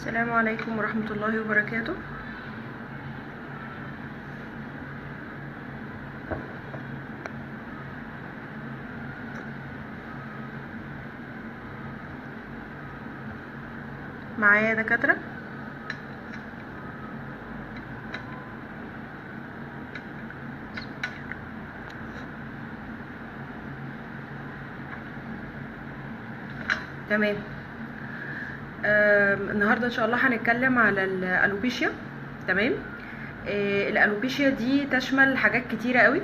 السلام عليكم ورحمة الله وبركاته معايا دكاترة تمام آم، النهارده ان شاء الله هنتكلم على الالوبيشيا تمام آه، الالوبيشيا دي تشمل حاجات كتيره قوي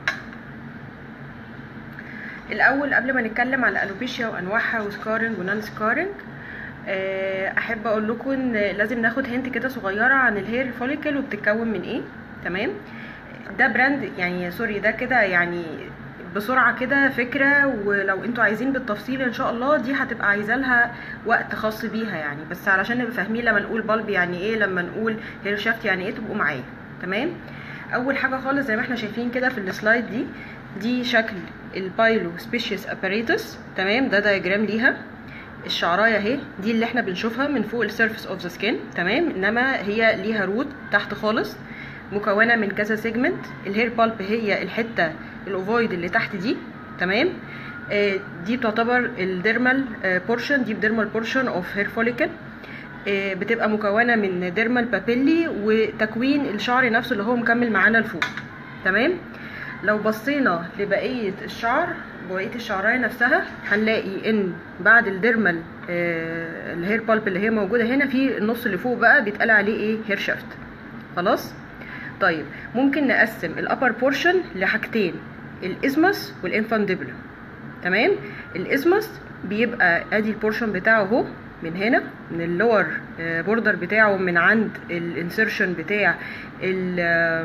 الاول قبل ما نتكلم على الالوبيشيا وانواعها وسكارنج ونان سكارنج آه، احب اقول لكم ان لازم ناخد هنت كده صغيره عن الهير فوليكل وبتتكون من ايه تمام ده براند يعني سوري ده كده يعني بسرعه كده فكره ولو انتوا عايزين بالتفصيل ان شاء الله دي هتبقى عايزه لها وقت خاص بيها يعني بس علشان نبقى فاهمين لما نقول بالب يعني ايه لما نقول هير شافت يعني ايه تبقوا معايا تمام اول حاجه خالص زي ما احنا شايفين كده في السلايد دي دي شكل البايلو سبيشيس اباريتس تمام ده دايجرام ليها الشعرايه اهي دي اللي احنا بنشوفها من فوق السيرفيس اوف ذا سكين تمام انما هي ليها روت تحت خالص مكونه من كذا سيجمنت الهير بالب هي الحته الاوفويد اللي تحت دي تمام آه، دي بتعتبر الديرمال بورشن دي ديرمال بورشن اوف هير فوليكل بتبقى مكونه من ديرمال بابيلي وتكوين الشعر نفسه اللي هو مكمل معانا لفوق تمام لو بصينا لبقيه الشعر بقيه الشعرايه نفسها هنلاقي ان بعد الديرمال آه، الهير بالب اللي هي موجوده هنا في النص اللي فوق بقى بيتقال عليه ايه هير شافت خلاص طيب ممكن نقسم الابر بورشن لحاجتين الازمس والانفانديبولم تمام الازمس بيبقى ادي البورشن بتاعه اهو من هنا من اللور بوردر بتاعه من عند الانسرشن بتاع ال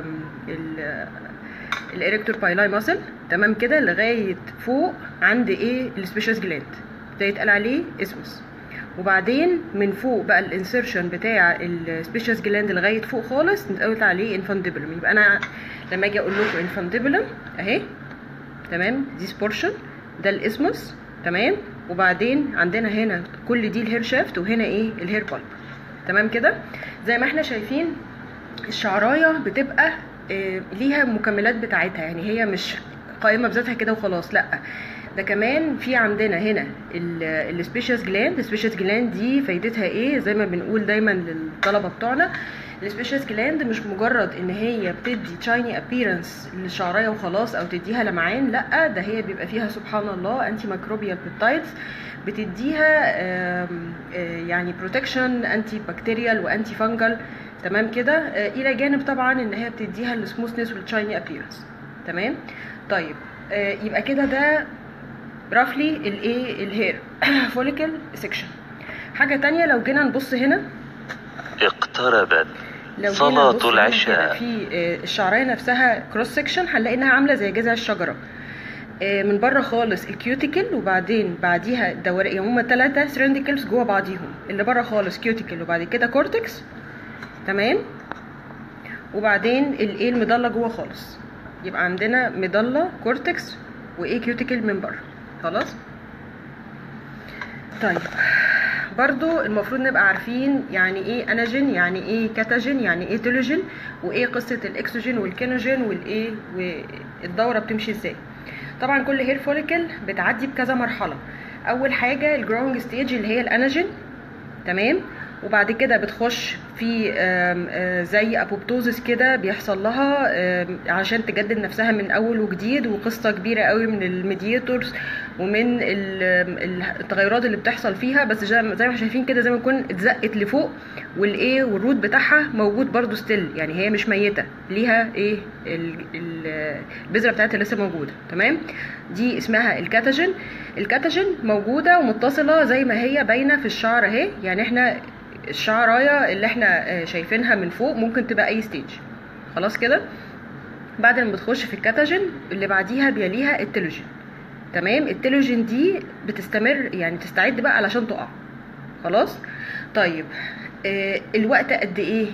ال الاريكتور بايلاي ماسل تمام كده لغايه فوق عند ايه السبيشس جلاند ده يتقال عليه اسمس وبعدين من فوق بقى الانسرشن بتاع السبيشس جلاند لغايه فوق خالص نتقول عليه انفانديبلم يبقى انا لما اجي اقول لكم انفانديبلم اهي تمام دي بورشن ده الاسمس تمام وبعدين عندنا هنا كل دي الهير شافت وهنا ايه الهير بالب تمام كده زي ما احنا شايفين الشعرايه بتبقى آه، ليها مكملات بتاعتها يعني هي مش قائمه بذاتها كده وخلاص لا ده كمان في عندنا هنا السبيشس جلاند السبيشس جلاند دي فايدتها ايه زي ما بنقول دايما للطلبه بتوعنا السبيشس جلاند مش مجرد ان هي بتدي تشايني ابييرنس للشعرايه وخلاص او تديها لمعان لا ده هي بيبقى فيها سبحان الله انتي ميكروبيال بيبتايدز بتديها آم، آه، يعني بروتكشن انتي بكتيريال وانتي فانجل تمام كده آه، الى جانب طبعا ان هي بتديها السموثنس والتشايني ابييرنس تمام طيب آه، يبقى كده ده رافلي الايه الهير فوليكل سيكشن حاجه تانية لو جينا نبص هنا اقتربت لو جينا صلاة نبص هنا كده العشاء في آه، الشعرايه نفسها كروس سيكشن هنلاقي انها عامله زي جذع الشجره آه، من بره خالص الكيوتيكل وبعدين بعديها دوريه هم ثلاثه سرنديكلز جوه بعضيهم اللي بره خالص كيوتيكل وبعد كده كورتكس تمام وبعدين الايه المضله جوه خالص يبقى عندنا مضله كورتكس وايه كيوتيكل من بره خلاص طيب برضو المفروض نبقى عارفين يعني ايه اناجين يعني ايه كاتاجين يعني ايه تيلوجين وايه قصه الاكسوجين والكينوجين والايه والدوره بتمشي ازاي طبعا كل هير فوليكل بتعدي بكذا مرحله اول حاجه الجروينج ستيج اللي هي الاناجين تمام وبعد كده بتخش في آم، آه، زي ابوبتوزس كده بيحصل لها آم، عشان تجدد نفسها من اول وجديد وقصه كبيره قوي من الميدياتورز ومن ال- ال- التغيرات اللي بتحصل فيها بس زي ما زي ما احنا شايفين كده زي ما تكون اتزقت لفوق والايه والروت بتاعها موجود برضو ستيل يعني هي مش ميته ليها ايه ال- ال- البذره بتاعتها لسه موجوده تمام دي اسمها الكاتاجين الكاتاجين موجوده ومتصله زي ما هي باينه في الشعر اهي يعني احنا الشعرايه اللي احنا آه، شايفينها من فوق ممكن تبقى اي ستيج خلاص كده بعد ما بتخش في الكاتاجين اللي بعديها بيليها التلوجين تمام التلوجين دي بتستمر يعني تستعد بقى علشان تقع خلاص طيب آه الوقت قد ايه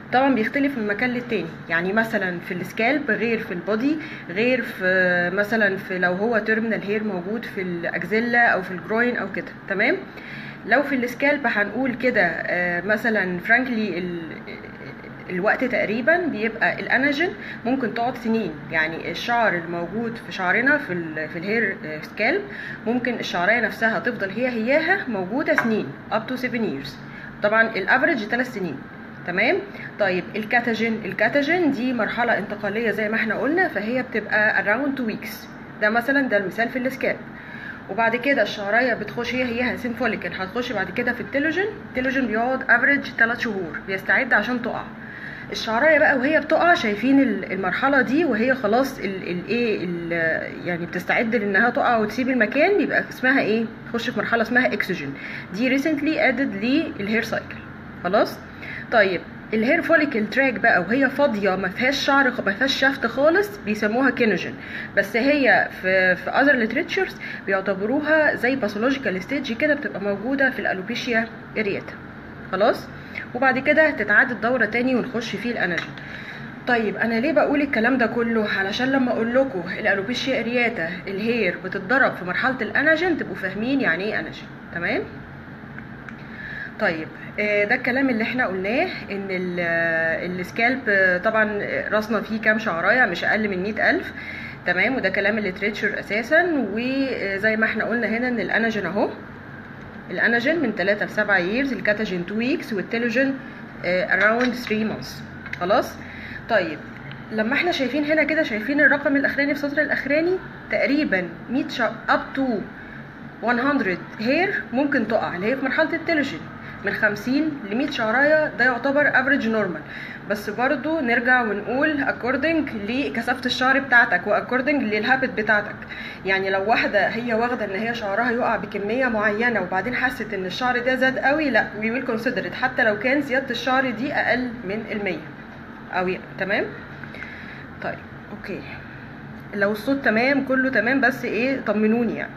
طبعا بيختلف من مكان للتاني يعني مثلا في السكالب غير في البودي غير في مثلا في لو هو تيرمينال هير موجود في الاكزيلا او في الجروين او كده تمام لو في السكالب هنقول كده آه، مثلا فرانكلي الوقت تقريبا بيبقى الاناجين ممكن تقعد سنين يعني الشعر الموجود في شعرنا في ال في الهير سكالب ممكن الشعريه نفسها تفضل هي هياها موجوده سنين up to 7 years طبعا الافريج 3 سنين تمام طيب الكاتاجين الكاتاجين دي مرحله انتقاليه زي ما احنا قلنا فهي بتبقى around 2 weeks ده مثلا ده المثال في السكالب وبعد كده الشعريه بتخش هي هي سين فوليكل هتخش بعد كده في التيلوجين التيلوجين بيقعد افريج 3 شهور بيستعد عشان تقع الشعرايه بقى وهي بتقع شايفين ال- المرحله دي وهي خلاص الايه يعني بتستعد لانها تقع وتسيب المكان بيبقى اسمها ايه تخش في مرحله اسمها اكسجين دي ريسنتلي ادد للهير سايكل خلاص طيب الهير فوليكل تراك بقى وهي فاضيه ما فيهاش شعر ما فيهاش شفت خالص بيسموها كينوجين بس هي في في اذر ليتريتشرز بيعتبروها زي باثولوجيكال ستيج كده بتبقى موجوده في الالوبيشيا ارياتا خلاص وبعد كده تتعاد الدوره تاني ونخش فيه الانرجي طيب انا ليه بقول الكلام ده كله علشان لما اقول لكم الالوبيشيا ارياتا الهير بتتضرب في مرحله الاناجين تبقوا فاهمين يعني ايه اناجين تمام طيب آه، ده الكلام اللي احنا قلناه ان ال- آه، السكالب آه، طبعا راسنا فيه كام شعرايه مش اقل من مئة الف تمام وده كلام الليتريتشر اساسا وزي ما احنا قلنا هنا ان الاناجين اهو الاناجين من 3 ل 7 years الكاتاجين 2 weeks والتيلوجين آه، around 3 months خلاص طيب لما احنا شايفين هنا كده شايفين الرقم الاخراني في السطر الاخراني تقريبا 100 شا... up to 100 هير ممكن تقع اللي هي في مرحله التيلوجين من 50 ل 100 شعرايه ده يعتبر افريج نورمال بس برضو نرجع ونقول اكوردنج لكثافه الشعر بتاعتك واكوردنج للهابت بتاعتك يعني لو واحده هي واخده ان هي شعرها يقع بكميه معينه وبعدين حست ان الشعر ده زاد قوي لا وي ويل كونسيدر حتى لو كان زياده الشعر دي اقل من المية او ي- تمام طيب اوكي لو الصوت تمام كله تمام بس ايه طمنوني يعني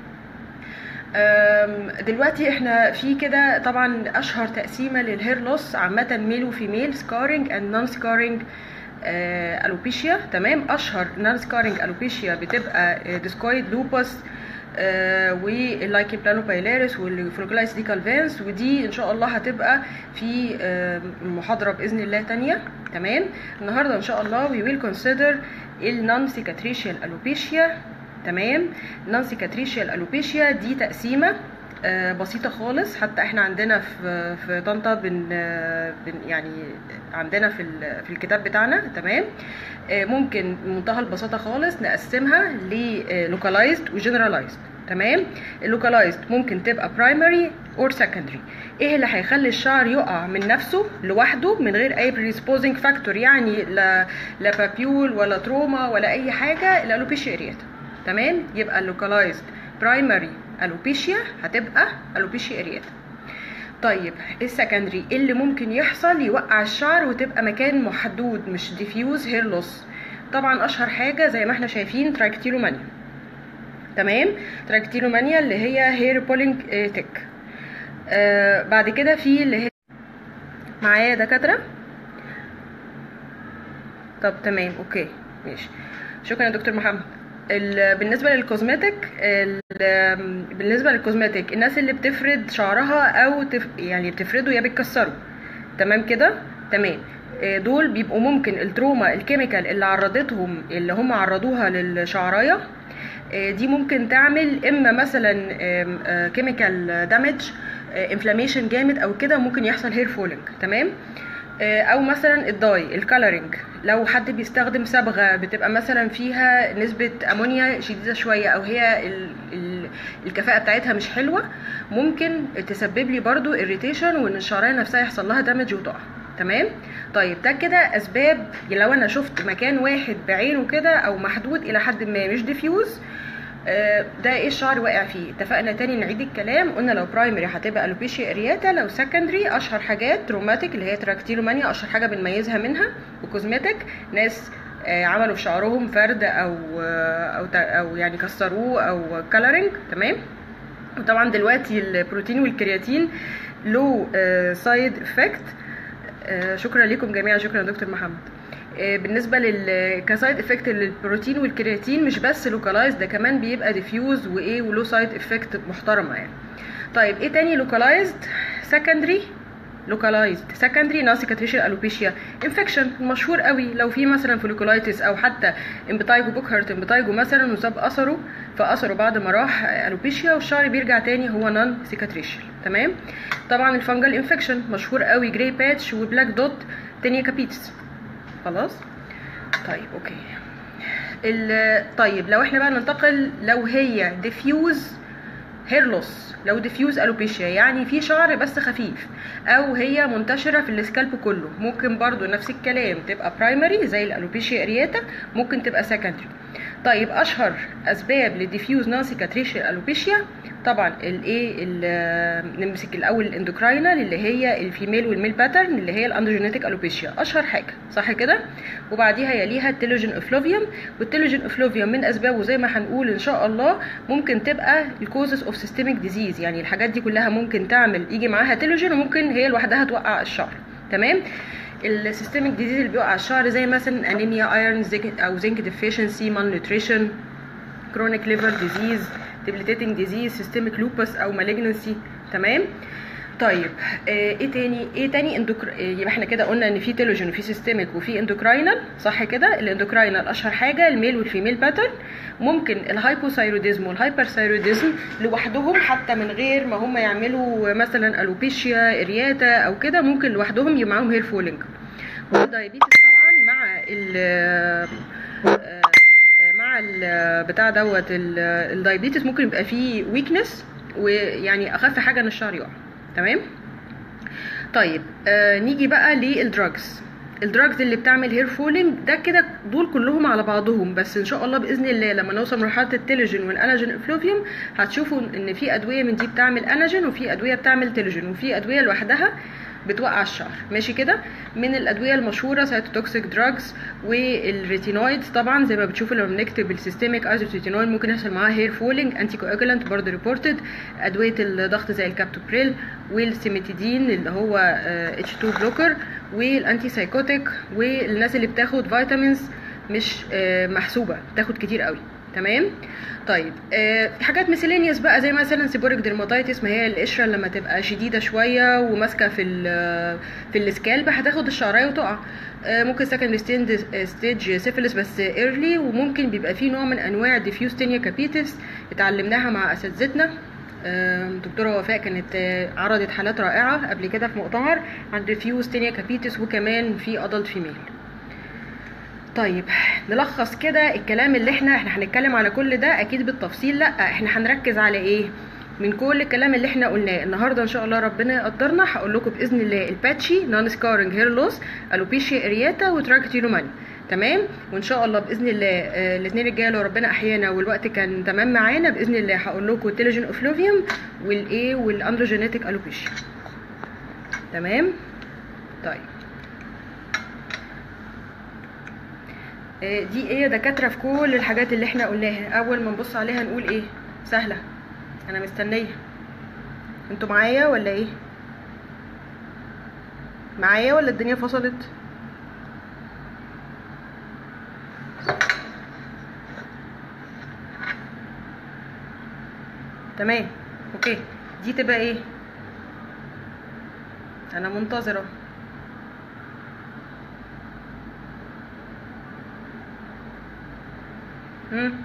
أم، دلوقتي احنا في كده طبعا اشهر تقسيمه للهير لوس عامه ميل وفيميل سكارينج اند نون سكارينج الوبيشيا تمام اشهر نون سكارينج الوبيشيا بتبقى ديسكويد لوبس واللايكن بلانو بايلاريس والفولكلايس دي كالفانس ودي ان شاء الله هتبقى في آه، محاضره باذن الله تانية تمام النهارده ان شاء الله we will consider النون cicatricial alopecia تمام نون cicatricial alopecia دي تقسيمه آه، بسيطه خالص حتى احنا عندنا في في طنطا بن آه، بن يعني عندنا في ال- في الكتاب بتاعنا تمام آه، ممكن بمنتهى البساطه خالص نقسمها للوكالايزد وجنرالايزد تمام اللوكالايزد ممكن تبقى برايمري اور سكندري ايه اللي هيخلي الشعر يقع من نفسه لوحده من غير اي بريسبوزنج فاكتور يعني لا لا بابيول ولا تروما ولا اي حاجه الالوبيشيا ارياتا تمام يبقى اللوكالايزد برايمري الوبيشيا هتبقى الوبيشيا ارياتا طيب السكندري إيه اللي ممكن يحصل يوقع الشعر وتبقى مكان محدود مش ديفيوز هير لوس طبعا اشهر حاجه زي ما احنا شايفين تراكتيلومانيا تمام تراكتيلومانيا اللي هي هير بولينج تك آه بعد كده في اللي هي معايا دكاتره طب تمام اوكي ماشي شكرا يا دكتور محمد ال- بالنسبه للكوزماتيك ال- بالنسبه للكوزماتيك الناس اللي بتفرد شعرها او تف يعني بتفرده يا بتكسره تمام كده تمام آه، دول بيبقوا ممكن التروما الكيميكال اللي عرضتهم اللي هم عرضوها للشعرايه آه، دي ممكن تعمل اما مثلا كيميكال دامج انفلاميشن جامد او كده ممكن يحصل هير فولينج تمام آه، او مثلا الداي الكالرنج لو حد بيستخدم صبغه بتبقى مثلا فيها نسبه امونيا شديده شويه او هي ال ال الكفاءه بتاعتها مش حلوه ممكن تسبب لي برضو اريتيشن وان الشعريه نفسها يحصل لها دامج وتقع تمام طيب ده كده اسباب لو انا شفت مكان واحد بعينه كده او محدود الى حد ما مش ديفيوز آه، ده ايه الشعر واقع فيه اتفقنا تاني نعيد الكلام قلنا لو برايمري هتبقى الوبيشيا ارياتا لو سكندري اشهر حاجات تروماتيك اللي هي تراكتيلومانيا اشهر حاجه بنميزها منها وكوزماتيك ناس آه، عملوا في شعرهم فرد او آه، او تا- او يعني كسروه او كالرنج تمام وطبعا دلوقتي البروتين والكرياتين له سايد افكت آه، شكرا لكم جميعا شكرا يا دكتور محمد آه، بالنسبه لل كسايد افكت للبروتين والكرياتين مش بس لوكالايز ده كمان بيبقى ديفيوز وايه وله سايد افكت محترمه يعني طيب ايه تاني لوكالايزد سكندري لوكالايزد سكندري ناسيكاتريشال الوبيشيا انفكشن مشهور قوي لو في مثلا فوليكولايتس او حتى امبتايجو بوكهارت امبتايجو مثلا وساب اثره فاثره بعد ما راح الوبيشيا والشعر بيرجع تاني هو نون سيكاتريشال تمام طبعا الفنجل انفكشن مشهور قوي جراي باتش وبلاك دوت تانيا كابيتس خلاص طيب اوكي ال- طيب لو احنا بقى ننتقل لو هي ديفيوز هير لوس لو ديفيوز الوبيشيا يعني في شعر بس خفيف او هي منتشره في السكالب كله ممكن برضو نفس الكلام تبقى برايمري زي الالوبيشيا ارياتا ممكن تبقى سكندري طيب اشهر اسباب للديفيوز نون سيكاتريشال الوبيشيا طبعا الايه ال- نمسك الاول الاندوكراينال اللي هي الفيميل والميل باترن اللي هي الاندروجينيتك الوبيشيا اشهر حاجه صح كده وبعديها يليها التيلوجين افلوفيوم والتيلوجين افلوفيوم من اسبابه زي ما هنقول ان شاء الله ممكن تبقى الكوزز اوف سيستميك ديزيز يعني الحاجات دي كلها ممكن تعمل يجي معاها تيلوجين وممكن هي لوحدها توقع الشعر تمام السيستميك ديزيز اللي بيوقع الشعر زي مثلا انيميا ايرون او زنك ديفيشنسي مال نيوتريشن كرونيك ليفر ديزيز debilitating ديزيز سيستميك لوبس او مالجنسي تمام طيب آه، ايه تاني ايه تاني اندوكر... آه، يبقى احنا كده قلنا ان في تيلوجين وفي سيستميك وفي اندوكراينال صح كده الاندوكراينال اشهر حاجه الميل والفيميل باترن ممكن الهايبوثايروديزم والهايبرثايروديزم لوحدهم حتى من غير ما هم يعملوا مثلا الوبيشيا ارياتا او كده ممكن لوحدهم يبقى معاهم هير فولينج والدايابيتس طبعا مع ال آه، مع ال بتاع دوت ال- الدايابيتس ممكن يبقى فيه ويكنس ويعني اخف حاجه ان الشعر يقع تمام طيب آه نيجي بقى للدراجز الدراجز اللي بتعمل هير فولينج ده كده دول كلهم على بعضهم بس ان شاء الله باذن الله لما نوصل مرحله التيلوجين والاناجين افلوفيوم هتشوفوا ان في ادويه من دي بتعمل اناجين وفي ادويه بتعمل تيلوجين وفي ادويه لوحدها بتوقع الشعر ماشي كده من الادويه المشهوره سايتوتوكسيك دراجز والريتينويدز طبعا زي ما بتشوفوا لما بنكتب السيستميك ايزوتيتينويد ممكن يحصل معاها هير فولينج انتي كواجولانت برضه ريبورتد ادويه الضغط زي الكابتوبريل والسيميتيدين اللي هو اتش 2 بلوكر والانتي سايكوتيك والناس اللي بتاخد فيتامينز مش آه، محسوبه بتاخد كتير قوي تمام طيب آه، في حاجات مسيلينيوس بقى زي مثلا سيبوريك ديرماتيتس ما هي القشره لما تبقى شديده شويه وماسكه في ال في السكالب هتاخد الشعرايه وتقع آه، ممكن سكند ستيج سيفيلس بس ايرلي وممكن بيبقى فيه نوع من انواع ديفيوز تينيا كابيتس اتعلمناها مع اساتذتنا آه، دكتوره وفاء كانت آه، عرضت حالات رائعه قبل كده في مؤتمر عن ديفيوز تينيا كابيتس وكمان في ادلت فيميل طيب نلخص كده الكلام اللي احنا احنا هنتكلم على كل ده اكيد بالتفصيل لا احنا هنركز على ايه من كل الكلام اللي احنا قلناه النهارده ان شاء الله ربنا يقدرنا هقول لكم باذن الله الباتشي نون سكارنج هير لوس الوبيشيا ارياتا وتراكتيلوماني تمام وان شاء الله باذن الله آه، الاثنين الجايه لو ربنا احيانا والوقت كان تمام معانا باذن الله هقول لكم التيلوجين اوفلوفيوم والايه والاندروجينيتك الوبيشيا تمام طيب آه، دي ايه يا دكاتره في كل الحاجات اللي احنا قلناها اول ما نبص عليها نقول ايه سهله انا مستنيه انتوا معايا ولا ايه معايا ولا الدنيا فصلت تمام اوكي دي تبقى ايه انا منتظره مم.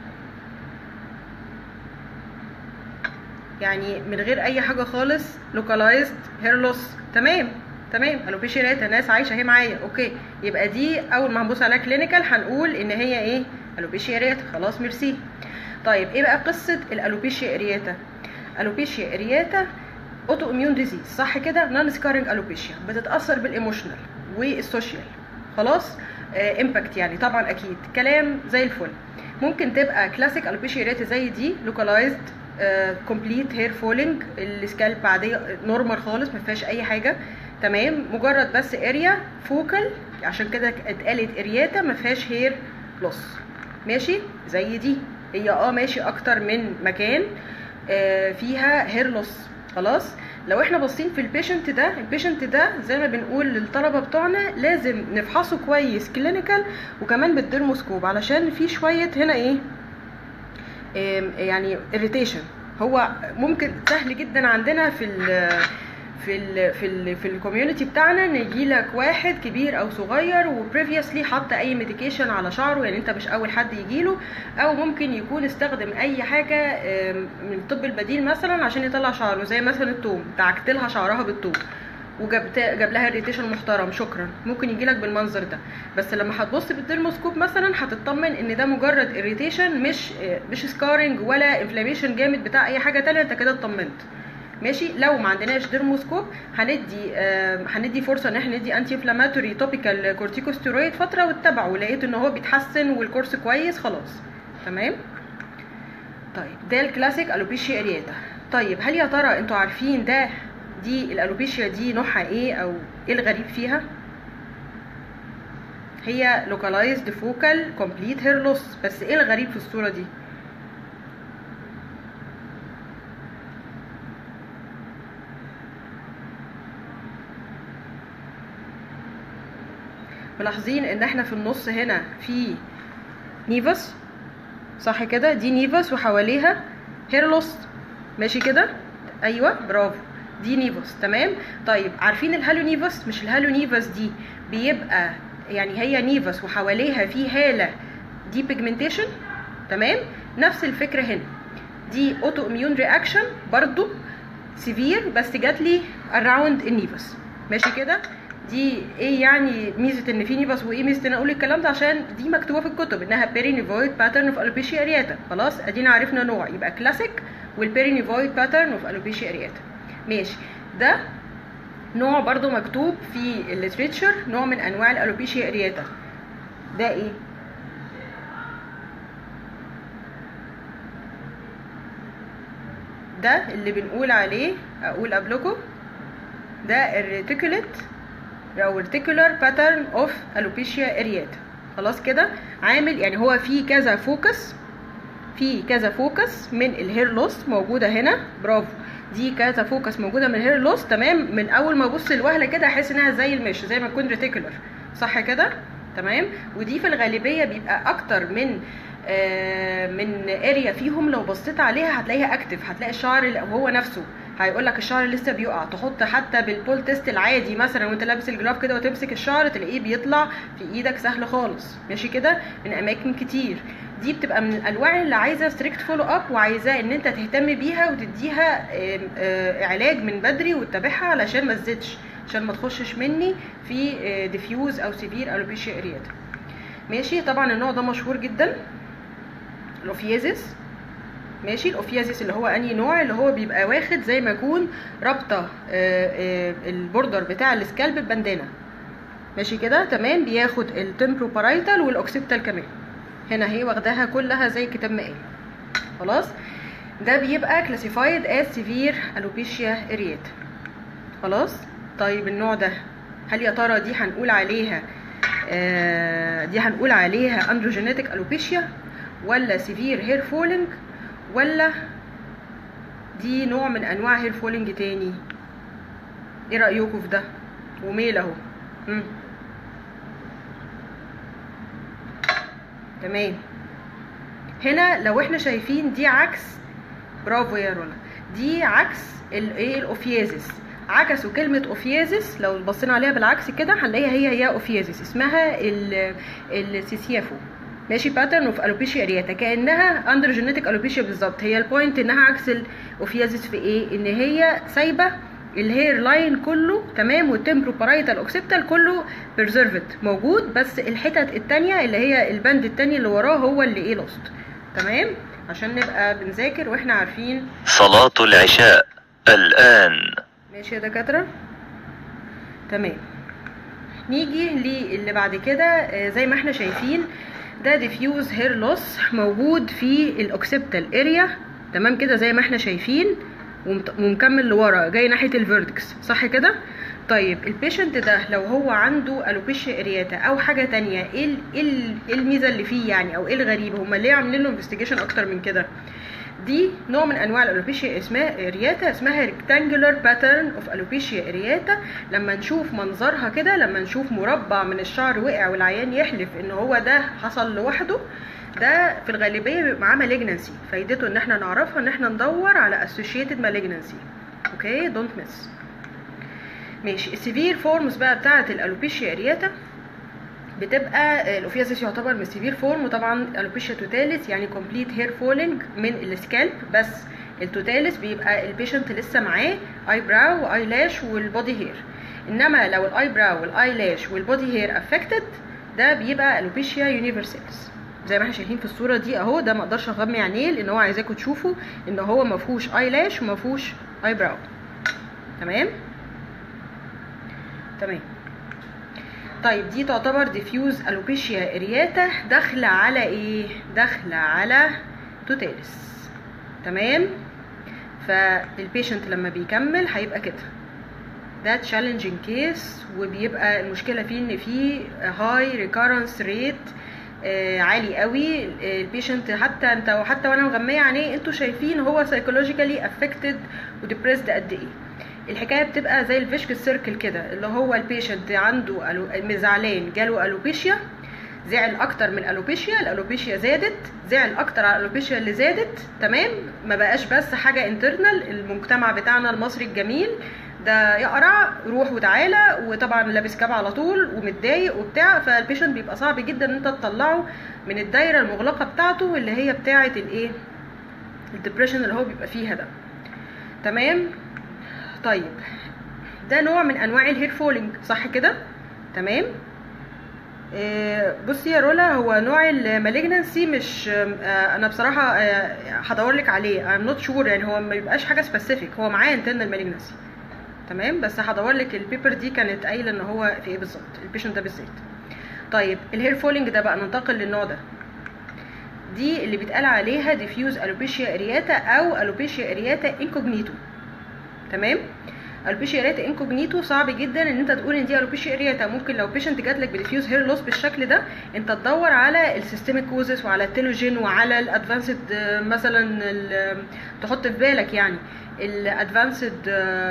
يعني من غير اي حاجه خالص localized hair loss تمام تمام الوبيشيا ريتا ناس عايشه اهي معايا اوكي يبقى دي اول ما هنبص عليها كلينيكال هنقول ان هي ايه الوبيشيا ريتا خلاص ميرسي طيب ايه بقى قصه الالوبيشيا ارياتا الوبيشيا ارياتا اوتو اميون ديزيز صح كده نون سكارنج الوبيشيا بتتاثر بالايموشنال والسوشيال خلاص امباكت يعني طبعا اكيد كلام زي الفل ممكن تبقى كلاسيك الوبيشيا ارياتا زي دي لوكالايزد كومبليت هير فولينج السكالب عاديه نورمال خالص ما فيهاش اي حاجه تمام مجرد بس اريا فوكال عشان كده اتقالت ارياتا ما فيهاش هير لوس ماشي زي دي هي اه ماشي اكتر من مكان آه، فيها هير لوس خلاص لو احنا باصين في البيشنت ده البيشنت ده زي ما بنقول للطلبه بتوعنا لازم نفحصه كويس كلينيكال وكمان بالديرموسكوب علشان في شويه هنا ايه آم، يعني اريتيشن هو ممكن سهل جدا عندنا في ال في ال في ال في الكوميونتي بتاعنا ان يجي لك واحد كبير او صغير وبريفيوسلي حط اي ميديكيشن على شعره يعني انت مش اول حد يجي له او ممكن يكون استخدم اي حاجه آم، من الطب البديل مثلا عشان يطلع شعره زي مثلا التوم دعكت لها شعرها بالتوم وجبت جاب لها ريتيشن محترم شكرا ممكن يجي لك بالمنظر ده بس لما هتبص بالديرموسكوب مثلا هتطمن ان ده مجرد اريتيشن مش مش سكارنج ولا انفلاميشن جامد بتاع اي حاجه تانية انت كده اطمنت ماشي لو ما عندناش ديرموسكوب هندي آه هندي فرصه ان احنا ندي انتي انفلاماتوري توبيكال كورتيكوستيرويد فتره واتبعه ولقيت ان هو بيتحسن والكورس كويس خلاص تمام طيب ده الكلاسيك الوبيشيا ارياتا طيب هل يا ترى انتوا عارفين ده دي الالوبيشيا دي نوعها ايه او ايه الغريب فيها هي localized focal complete hair loss بس ايه الغريب في الصورة دي ملاحظين ان احنا في النص هنا في نيفس صح كده دي نيفس وحواليها هير لوس ماشي كده ايوه برافو دي نيفوس تمام طيب عارفين الهالو نيفوس مش الهالو نيفوس دي بيبقى يعني هي نيفوس وحواليها في هاله دي بيجمنتيشن تمام نفس الفكره هنا دي اوتو اميون رياكشن برضو سيفير بس جات لي اراوند النيفوس ماشي كده دي ايه يعني ميزه ان في نيفاس وايه ميزه ان اقول الكلام ده عشان دي مكتوبه في الكتب انها بيرينيفويد باترن اوف الوبيشيا ارياتا خلاص ادينا عرفنا نوع يبقى كلاسيك والبيرينيفويد باترن اوف الوبيشيا ارياتا ماشي ده نوع برضو مكتوب في الليتريتشر نوع من انواع الالوبيشيا ارياتا ده ايه ده اللي بنقول عليه اقول قبلكم ده الريتيكوليت او ريتيكولار باترن اوف الوبيشيا ارياتا خلاص كده عامل يعني هو في كذا فوكس في كذا فوكس من الهير لوس موجوده هنا برافو دي كذا فوكس موجوده من الهير لوس تمام من اول ما ابص الوهله كده احس انها زي المش زي ما تكون ريتيكولر صح كده تمام ودي في الغالبيه بيبقى اكتر من آه من اريا فيهم لو بصيت عليها هتلاقيها اكتف هتلاقي الشعر اللي هو نفسه هيقول لك الشعر لسه بيقع تحط حتى بالبول تيست العادي مثلا وانت لابس الجراف كده وتمسك الشعر تلاقيه بيطلع في ايدك سهل خالص ماشي كده من اماكن كتير دي بتبقى من الانواع اللي عايزه ستريكت فولو اب وعايزاه ان انت تهتم بيها وتديها آه آه علاج من بدري وتتابعها علشان ما تزيدش عشان ما تخشش مني في ديفيوز او سيفير الوبيشيا ارياتا ماشي طبعا النوع ده مشهور جدا الاوفيازيس ماشي الاوفيازيس اللي هو انهي نوع اللي هو بيبقى واخد زي ما يكون رابطه البوردر بتاع السكالب ببندانه ماشي كده تمام بياخد التمبرو بارايتال والاوكسيبتال كمان هنا هي واخداها كلها زي الكتاب ما قال خلاص ده بيبقى كلاسيفايد از سيفير الوبيشيا اريات خلاص طيب النوع ده هل يا ترى دي هنقول عليها آه دي هنقول عليها اندروجينيتك الوبيشيا ولا سيفير هير فولينج ولا دي نوع من انواع هير فولينج تاني ايه رايكم في ده وميل اهو تمام هنا لو احنا شايفين دي عكس برافو يا رولا دي عكس الايه الاوفيازيس عكسوا كلمة اوفيازيس لو بصينا عليها بالعكس كده هنلاقيها هي هي اوفيازيس اسمها السيسيافو ماشي باترن اوف الوبيشيا ارياتا كانها اندروجينيتك الوبيشيا بالظبط هي البوينت انها عكس الاوفيازيس في ايه ان هي سايبه الهير لاين كله تمام والتمبرو بارايتال اوكسيبتال كله بيرزرفد موجود بس الحتت التانية اللي هي البند التاني اللي وراه هو اللي ايه لوست تمام عشان نبقى بنذاكر واحنا عارفين صلاة العشاء الآن ماشي يا دكاترة تمام نيجي للي بعد كده زي ما احنا شايفين ده ديفيوز هير لوس موجود في الاوكسيبتال اريا تمام كده زي ما احنا شايفين ومكمل لورا جاي ناحيه الفيرتكس صح كده طيب البيشنت ده لو هو عنده الوبيشيا ارياتا او حاجه تانية ايه ايه الميزه اللي فيه يعني او ايه الغريب هم ليه عاملين له انفستيجيشن اكتر من كده دي نوع من انواع الالوبيشيا اسمها ارياتا اسمها ريكتانجولار باترن اوف الوبيشيا ارياتا لما نشوف منظرها كده لما نشوف مربع من الشعر وقع والعيان يحلف ان هو ده حصل لوحده ده في الغالبيه بيبقى معاه مالجنسي فايدته ان احنا نعرفها ان احنا ندور على اسوشيتد مالجنسي اوكي دونت ميس ماشي السيفير فورمز بقى بتاعه الالوبيشيا ارياتا بتبقى الاوفيازيس يعتبر من السيفير فورم وطبعا الوبيشيا توتاليس يعني كومبليت هير فولينج من السكالب بس التوتاليس بيبقى البيشنت لسه معاه اي براو واي لاش والبودي هير انما لو الاي براو والاي لاش والبودي هير افكتد ده بيبقى الوبيشيا يونيفرسالز زي ما احنا شايفين في الصوره دي اهو ده ما اقدرش اغمي عينيه لان هو عايزاكم تشوفوا ان هو ما فيهوش اي لاش وما فيهوش اي براو تمام تمام طيب دي تعتبر ديفيوز الوبيشيا ارياتا داخله على ايه داخله على توتاليس تمام فالبيشنت لما بيكمل هيبقى كده ده تشالنجينج كيس وبيبقى المشكله فيه ان فيه هاي ريكارنس ريت عالي قوي البيشنت حتى انت وحتى وانا مغميه عينيه انتوا شايفين هو سايكولوجيكالي افكتد وديبريسد قد ايه الحكايه بتبقى زي الفيشك سيركل كده اللي هو البيشنت عنده ألو... زعلان جاله الوبيشيا زعل اكتر من الالوبيشيا الالوبيشيا زادت زعل اكتر على الالوبيشيا اللي زادت تمام ما بقاش بس حاجه انترنال المجتمع بتاعنا المصري الجميل ده يقرع روح وتعالى وطبعا لابس كاب على طول ومتضايق وبتاع فالبيشنت بيبقى صعب جدا ان انت تطلعه من الدايره المغلقه بتاعته اللي هي بتاعه الايه الدبريشن اللي هو بيبقى فيها ده تمام طيب ده نوع من انواع الهير فولينج صح كده تمام آه بصي يا رولا هو نوع المالجنسي مش آه انا بصراحه هدور آه لك عليه ام نوت شور يعني هو ما بيبقاش حاجه سبيسيفيك هو معاه انترنال مالجنسي تمام بس هدور لك البيبر دي كانت قايله ان هو في ايه بالظبط البيشنت ده بالذات طيب الهير فولينج ده بقى ننتقل للنوع ده دي اللي بيتقال عليها ديفيوز الوبيشيا ارياتا او الوبيشيا ارياتا انكوجنيتو تمام الوبيشيا ارياتا انكوجنيتو صعب جدا ان انت تقول ان دي الوبيشيا ارياتا ممكن لو بيشنت جات لك بديفيوز هير لوس بالشكل ده انت تدور على السيستميك كوزز وعلى التيلوجين وعلى الادفانسد مثلا تحط في بالك يعني الادفانسد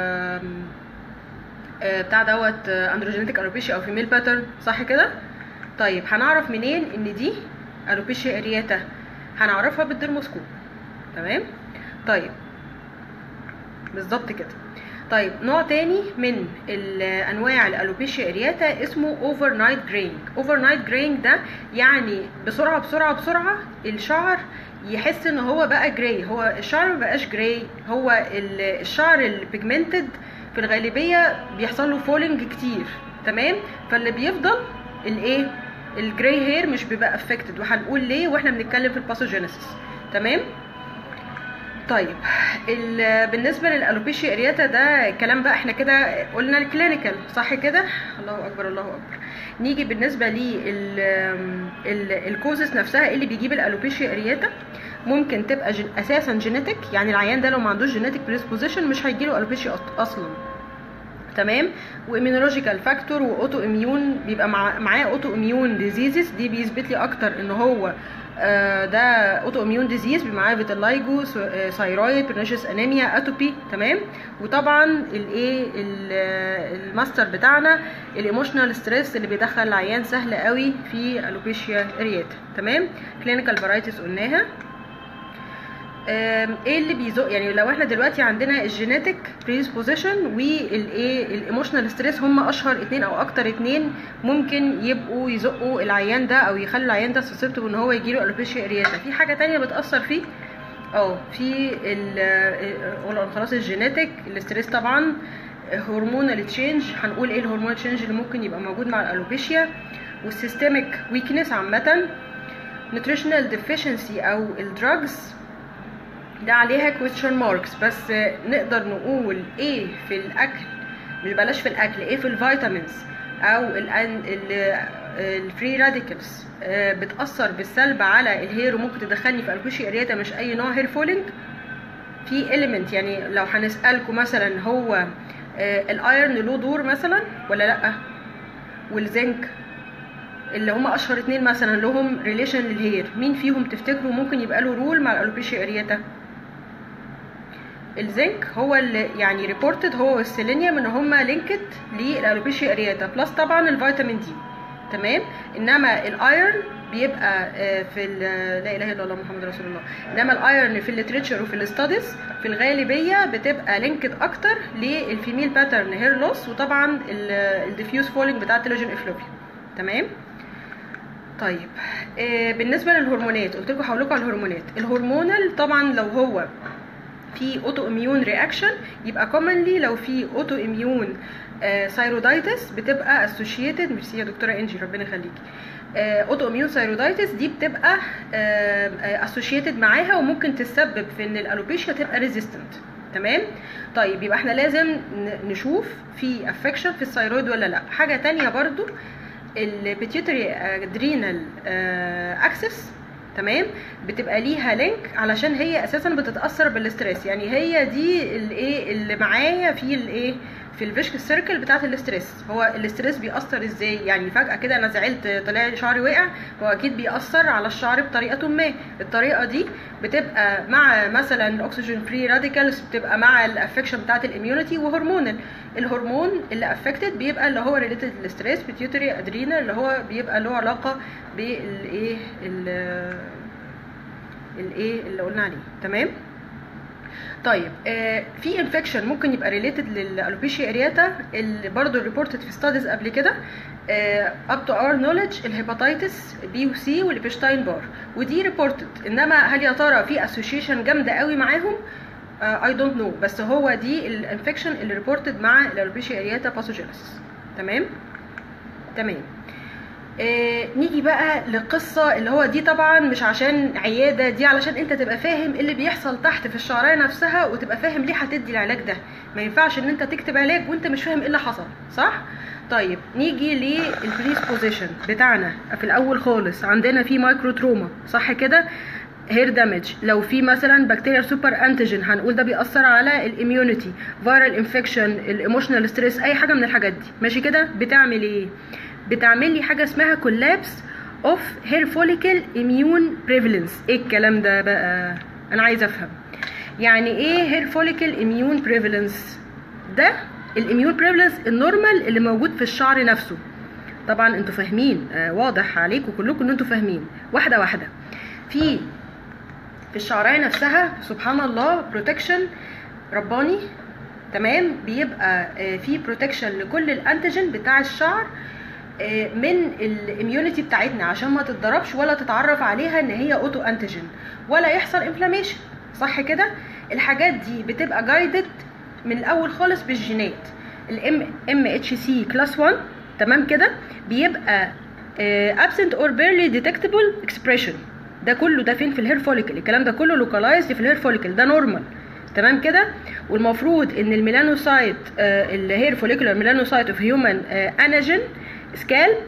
بتاع دوت اندروجينيتك الوبيشيا او فيميل باترن صح كده طيب هنعرف منين ان دي الوبيشيا ارياتا هنعرفها بالدرموسكوب تمام طيب بالظبط كده طيب نوع تاني من انواع الالوبيشيا ارياتا اسمه اوفر نايت جرينج اوفر نايت جرينج ده يعني بسرعه بسرعه بسرعه الشعر يحس ان هو بقى جراي هو الشعر ما بقاش جراي هو الشعر البيجمنتد في الغالبيه بيحصل له فولينج كتير تمام فاللي بيفضل الايه الجراي هير مش بيبقى افكتد وهنقول ليه واحنا بنتكلم في الباثوجينيسيس تمام طيب بالنسبه للالوبيشيا ارياتا ده كلام بقى احنا كده قلنا الكلينيكال صح كده الله اكبر الله اكبر نيجي بالنسبه للكوزس نفسها ايه اللي بيجيب الالوبيشيا ارياتا ممكن تبقى جن... اساسا جينيتك يعني العيان ده لو ما عندوش جينيتك بريسبوزيشن مش هيجيله الوبيشيا اصلا تمام واميونولوجيكال فاكتور واوتو اميون بيبقى مع... معاه اوتو اميون ديزيزز دي بيثبت لي اكتر ان هو آه ده اوتو اميون ديزيز بيبقى معاه فيتيلايجو ثايرويد برنيشس انيميا اتوبي تمام وطبعا الايه الماستر بتاعنا الايموشنال ستريس اللي بيدخل العيان سهل قوي في الوبيشيا ارياتا تمام كلينيكال فرايتس قلناها ايه اللي بيزق يعني لو احنا دلوقتي عندنا الجينيتك بريسبوزيشن والايه الايموشنال ستريس هم اشهر اتنين او اكتر اتنين ممكن يبقوا يزقوا العيان ده او يخلوا العيان ده سسبتبل ان هو يجيله الوبيشيا ارياتا في حاجه تانية بتاثر فيه اه في ال خلاص الجينيتك الاستريس طبعا هرمونال تشينج هنقول ايه الهرمونال تشينج اللي ممكن يبقى موجود مع الالوبيشيا والسيستميك ويكنس عامه نوتريشنال ديفيشنسي او الدراجز ده عليها question marks بس نقدر نقول ايه في الاكل مش بلاش في الاكل ايه في الفيتامينز او الفري راديكالز بتاثر بالسلب على الهير وممكن تدخلني في الكوشي ارياتا مش اي نوع هير فولينج في اليمنت يعني لو هنسالكم مثلا هو الايرن له دور مثلا ولا لا والزنك اللي هم اشهر اتنين مثلا لهم ريليشن للهير مين فيهم تفتكروا ممكن يبقى له رول مع الالوبيشيا ارياتا الزنك هو اللي يعني ريبورتد هو والسيلينيوم ان هما لينكد للالوبيشيا ارياتا بلس طبعا الفيتامين دي تمام انما الايرن بيبقى آه، في ال- لا اله الا الله محمد رسول الله انما الايرن في الليتريتشر وفي الاستاديز في الغالبيه بتبقى لينكد اكتر للفيميل باترن هير لوس وطبعا الديفيوز فولينج بتاع التلوجين افلوفيا تمام طيب آه، بالنسبه للهرمونات قلت لكم هقول لكم على الهرمونات الهرمونال طبعا لو هو في اوتو اميون رياكشن يبقى كومنلي لو في اوتو اميون ثايرودايتس بتبقى اسوشيتد ميرسي يا دكتوره انجي ربنا يخليكي اوتو اميون ثايرودايتس دي بتبقى اسوشيتد معاها وممكن تسبب في ان الالوبيشيا تبقى ريزيستنت تمام طيب يبقى احنا لازم ن- نشوف في افكشن في الثايرويد ولا لا حاجه تانية برضو البيتيوتري ادرينال اكسس تمام بتبقى ليها لينك علشان هي اساسا بتتاثر بالاستريس يعني هي دي الايه اللي معايا في الايه في الفيشك سيركل بتاعت الاستريس هو الاستريس بيأثر ازاي يعني فجأة كده انا زعلت طلع لي شعري وقع هو اكيد بيأثر على الشعر بطريقة ما الطريقة دي بتبقى مع مثلا الاكسجين فري راديكالز بتبقى مع الافكشن بتاعت الاميونيتي وهرمونال الهرمون اللي افكتد بيبقى اللي هو ريليتد للستريس بيتيوتري ادرينال اللي هو بيبقى له علاقة بالايه ال- الايه اللي قلنا عليه تمام طيب آه في انفكشن ممكن يبقى ريليتد للالوبيشيا ارياتا اللي برضه ريبورتد في ستاديز قبل كده اب تو اور نوليدج الهيباتيتس بي وسي والبيشتاين بار ودي ريبورتد انما هل يا ترى في اسوشيشن جامده قوي معاهم اي دونت نو بس هو دي الانفكشن اللي ريبورتد مع الالوبيشيا ارياتا باثوجينيسيس تمام تمام آه نيجي بقى للقصة اللي هو دي طبعا مش عشان عيادة دي علشان انت تبقى فاهم ايه اللي بيحصل تحت في الشعراية نفسها وتبقى فاهم ليه هتدي العلاج ده ما ينفعش ان انت تكتب علاج وانت مش فاهم ايه اللي حصل صح طيب نيجي للبريسبوزيشن بتاعنا في الاول خالص عندنا في مايكرو تروما صح كده هير دامج لو في مثلا بكتيريا سوبر انتيجين هنقول ده بيأثر على الاميونيتي فيرال انفكشن الايموشنال ستريس اي حاجه من الحاجات دي ماشي كده بتعمل ايه بتعمل لي حاجه اسمها كولابس اوف هير فوليكل اميون بريفالنس ايه الكلام ده بقى انا عايزه افهم يعني ايه هير فوليكل اميون بريفالنس ده الاميون بريفالنس النورمال اللي موجود في الشعر نفسه طبعا انتوا فاهمين آه واضح عليكم كلكم ان انتوا فاهمين واحده واحده في في الشعرايه نفسها سبحان الله بروتكشن رباني تمام بيبقى آه في بروتكشن لكل الانتيجين بتاع الشعر آه من الاميونيتي بتاعتنا عشان ما تتضربش ولا تتعرف عليها ان هي اوتو انتيجين ولا يحصل انفلاميشن صح كده الحاجات دي بتبقى جايدد من الاول خالص بالجينات الام ام اتش سي كلاس 1 تمام كده بيبقى absent or barely detectable expression ده كله ده فين في الهير فوليكل الكلام ده كله لوكالايزد في الهير فوليكل ده نورمال تمام كده والمفروض ان الميلانوسايت الهير فوليكولار ميلانوسايت اوف هيومن اناجين سكالب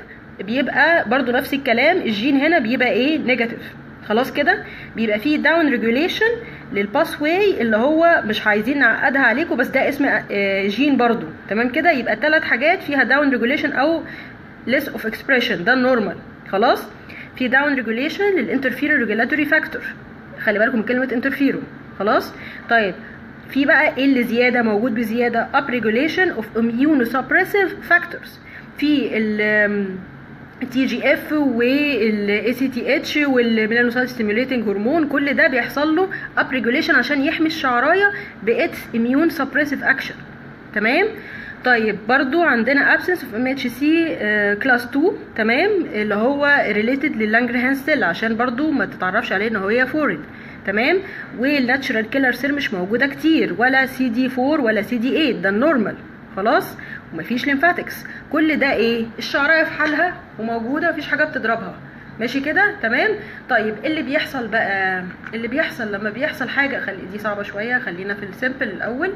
بيبقى برضو نفس الكلام الجين هنا بيبقى ايه نيجاتيف خلاص كده بيبقى فيه داون ريجوليشن للباس واي اللي هو مش عايزين نعقدها عليكم بس ده اسم جين برضو تمام كده يبقى ثلاث حاجات فيها داون ريجوليشن او less of expression ده النورمال خلاص في داون ريجوليشن للانترفيرو ريجولاتوري فاكتور خلي بالكم من كلمه انترفيرو خلاص طيب في بقى ايه اللي زياده موجود بزياده up regulation of immunosuppressive factors في ال تي جي اف والاي سي تي اتش والميلانوسايت ستيميوليتنج هرمون كل ده بيحصل له اب ريجوليشن عشان يحمي الشعرايه باتس اميون سبريسيف اكشن تمام طيب برضو عندنا absence of MHC كلاس 2 تمام اللي هو related لللانجرهان سيل عشان برضو ما تتعرفش عليه ان هو فورين تمام والناتشرال كيلر سيل مش موجوده كتير ولا سي دي 4 ولا سي دي 8 ده النورمال خلاص ومفيش ليمفاتكس كل ده ايه الشعرايه في حالها وموجوده مفيش حاجه بتضربها ماشي كده تمام طيب اللي بيحصل بقى اللي بيحصل لما بيحصل حاجه خلي دي صعبه شويه خلينا في السيمبل الاول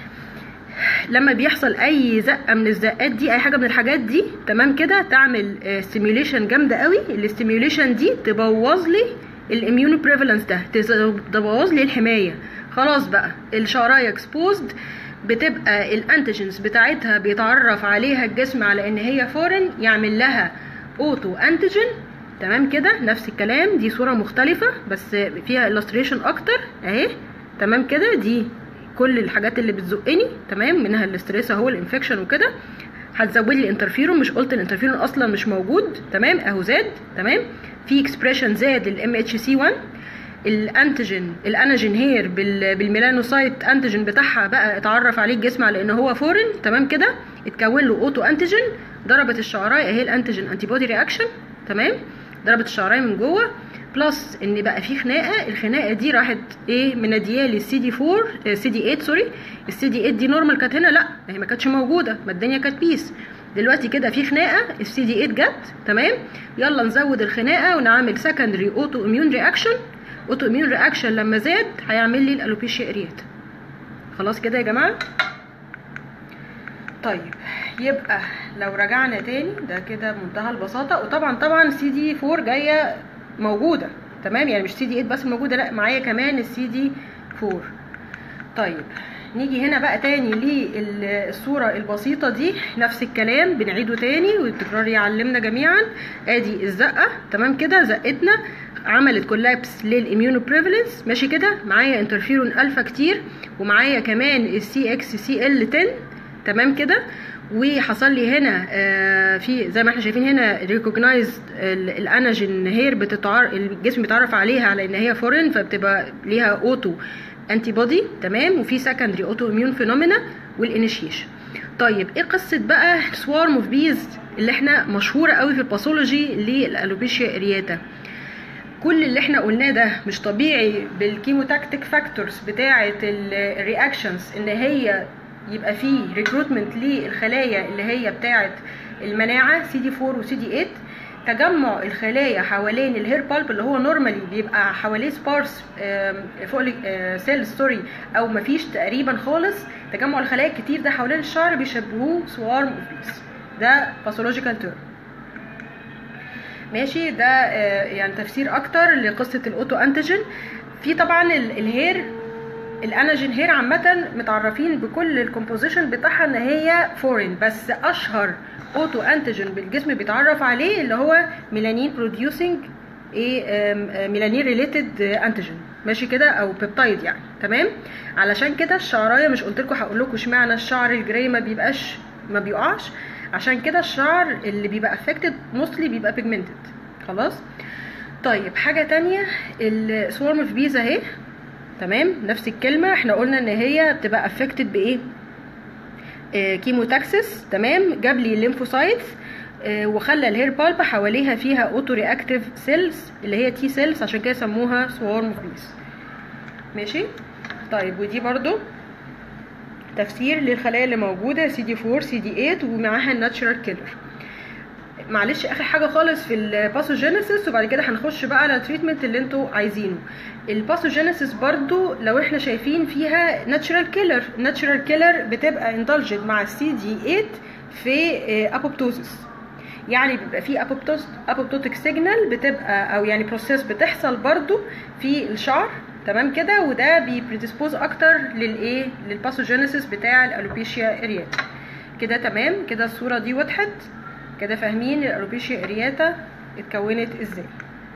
لما بيحصل اي زقه من الزقات دي اي حاجه من الحاجات دي تمام كده تعمل ستيميوليشن جامده قوي الاستيميوليشن دي تبوظ لي الاميون بريفالنس ده تبوظ لي الحمايه خلاص بقى الشعرايه اكسبوزد بتبقى الانتيجنز بتاعتها بيتعرف عليها الجسم على ان هي فورن يعمل لها اوتو انتيجين تمام كده نفس الكلام دي صوره مختلفه بس فيها illustration اكتر اهي تمام كده دي كل الحاجات اللي بتزقني تمام منها الاستريس اهو الانفكشن وكده هتزود لي الانترفيرون مش قلت الانترفيرون اصلا مش موجود تمام اهو زاد تمام في اكسبريشن زاد الام اتش سي 1 الانتيجين الاناجين هير بال- بالميلانوسايت انتيجين بتاعها بقى اتعرف عليه الجسم على ان هو فورين تمام كده اتكون له اوتو انتيجين ضربت الشعرايه اهي الانتيجين انتي بودي رياكشن تمام ضربت الشعرايه من جوه بلس ان بقى في خناقه الخناقه دي راحت ايه مناديالي السي دي 4 سي دي 8 سوري السي دي 8 دي نورمال كانت هنا لا ما هي ما كانتش موجوده ما الدنيا كانت بيس دلوقتي كده في خناقه السي دي 8 جت تمام يلا نزود الخناقه ونعمل سكندري اوتو اميون رياكشن اوتو اميون رياكشن لما زاد هيعمل لي الالوبيشيا اريات خلاص كده يا جماعه طيب يبقى لو رجعنا تاني ده كده بمنتهى البساطه وطبعا طبعا سي دي 4 جايه موجوده تمام يعني مش سي دي 8 بس موجوده لا معايا كمان السي دي 4 طيب نيجي هنا بقى تاني للصورة البسيطة دي نفس الكلام بنعيده تاني والتكرار يعلمنا جميعا ادي الزقة تمام كده زقتنا عملت كولابس للاميونو بريفلنس ماشي كده معايا انترفيرون الفا كتير ومعايا كمان السي اكس سي ال 10 تمام كده وحصل لي هنا آه، في زي ما احنا شايفين هنا ريكوجنايز الاناجين هير بتتعر الجسم بيتعرف عليها على ان هي فورين فبتبقى ليها اوتو انتي بودي تمام وفي سكندري اوتو اميون فينومينا والانيشيشن طيب ايه قصه بقى سوارم اوف بيز اللي احنا مشهوره قوي في الباثولوجي للالوبيشيا ارياتا كل اللي احنا قلناه ده مش طبيعي بالكيموتاكتيك فاكتورز بتاعه الرياكشنز ان هي يبقى فيه ريكروتمنت للخلايا اللي هي بتاعه المناعه سي دي 4 وسي دي 8 تجمع الخلايا حوالين الهير بالب اللي هو نورمالي بيبقى حواليه سبارس فوليك سيل ستوري او مفيش تقريبا خالص تجمع الخلايا الكتير ده حوالين الشعر بيشبهوه سوارم اوف بيس ده باثولوجيكال تيرم ماشي ده آه، يعني تفسير اكتر لقصه الاوتو انتيجين في طبعا ال- الهير الاناجين هير عامه متعرفين بكل الكومبوزيشن بتاعها ان هي فورين بس اشهر اوتو انتيجين بالجسم بيتعرف عليه اللي هو ميلانين بروديوسنج ايه آم، آم، ميلانين ريليتد انتيجين ماشي كده او بيبتايد يعني تمام علشان كده الشعرايه مش قلت لكم هقول لكم اشمعنى الشعر الجراي ما بيبقاش ما بيقعش عشان كده الشعر اللي بيبقى افكتد موستلي بيبقى بيجمنتد خلاص طيب حاجه تانية السورم اوف بيز اهي تمام نفس الكلمه احنا قلنا ان هي بتبقى افكتد بايه آه كيموتاكسس تمام جاب لي الليمفوسايتس آه وخلى الهير بالب حواليها فيها اوتو رياكتيف سيلز اللي هي تي سيلز عشان كده سموها سوارم اوف بيز ماشي طيب ودي برضو تفسير للخلايا اللي موجوده سي دي 4 سي دي 8 ومعاها الناتشرال كيلر معلش اخر حاجه خالص في الباثوجينيسيس وبعد كده هنخش بقى على التريتمنت اللي انتوا عايزينه الباثوجينيسيس برضو لو احنا شايفين فيها ناتشرال كيلر ناتشرال كيلر بتبقى اندلجد مع السي دي 8 في ابوبتوزيس يعني بيبقى في ابوبتوس ابوبتوتيك سيجنال بتبقى او يعني بروسيس بتحصل برضو في الشعر تمام كده وده بيبريديسبوز اكتر للايه للباثوجينيسيس بتاع الالوبيشيا ارياتا كده تمام كده الصوره دي وضحت كده فاهمين الالوبيشيا ارياتا اتكونت ازاي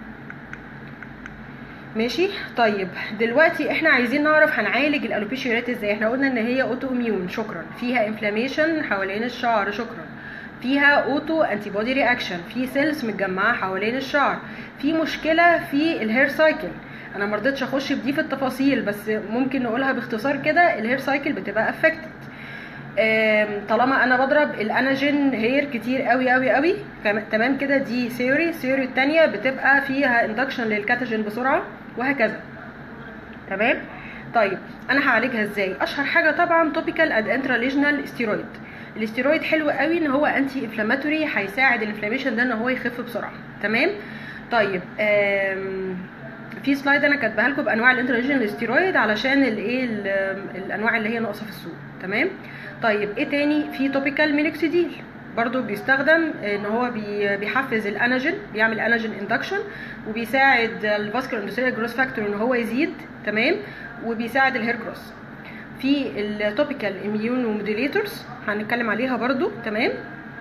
ماشي طيب دلوقتي احنا عايزين نعرف هنعالج الالوبيشيا ارياتا ازاي احنا قلنا ان هي اوتو اميون شكرا فيها انفلاميشن حوالين الشعر شكرا فيها اوتو انتي بودي رياكشن في سيلز متجمعه حوالين الشعر في مشكله في الهير سايكل انا ما رضيتش اخش بدي في التفاصيل بس ممكن نقولها باختصار كده الهير سايكل بتبقى افكتد طالما انا بضرب الاناجين هير كتير قوي قوي قوي تمام كده دي ثيوري الثيوري الثانيه بتبقى فيها اندكشن للكاتاجين بسرعه وهكذا تمام طيب انا هعالجها ازاي اشهر حاجه طبعا توبيكال اند انتراليجنال ستيرويد الاستيرويد حلو قوي ان هو انتي انفلاماتوري هيساعد الانفلاميشن ده ان هو يخف بسرعه تمام طيب في سلايد انا كاتباها لكم بانواع الانتراليجنال ستيرويد علشان الايه الانواع اللي هي ناقصه في السوق تمام طيب ايه تاني في توبيكال مينوكسيديل برضو بيستخدم ان هو بيحفز الاناجين بيعمل اناجين اندكشن وبيساعد الفاسكولار اندوثيليال جروس فاكتور ان هو يزيد تمام وبيساعد الهير كروس في التوبيكال اميونو موديليتورز هنتكلم عليها برضو تمام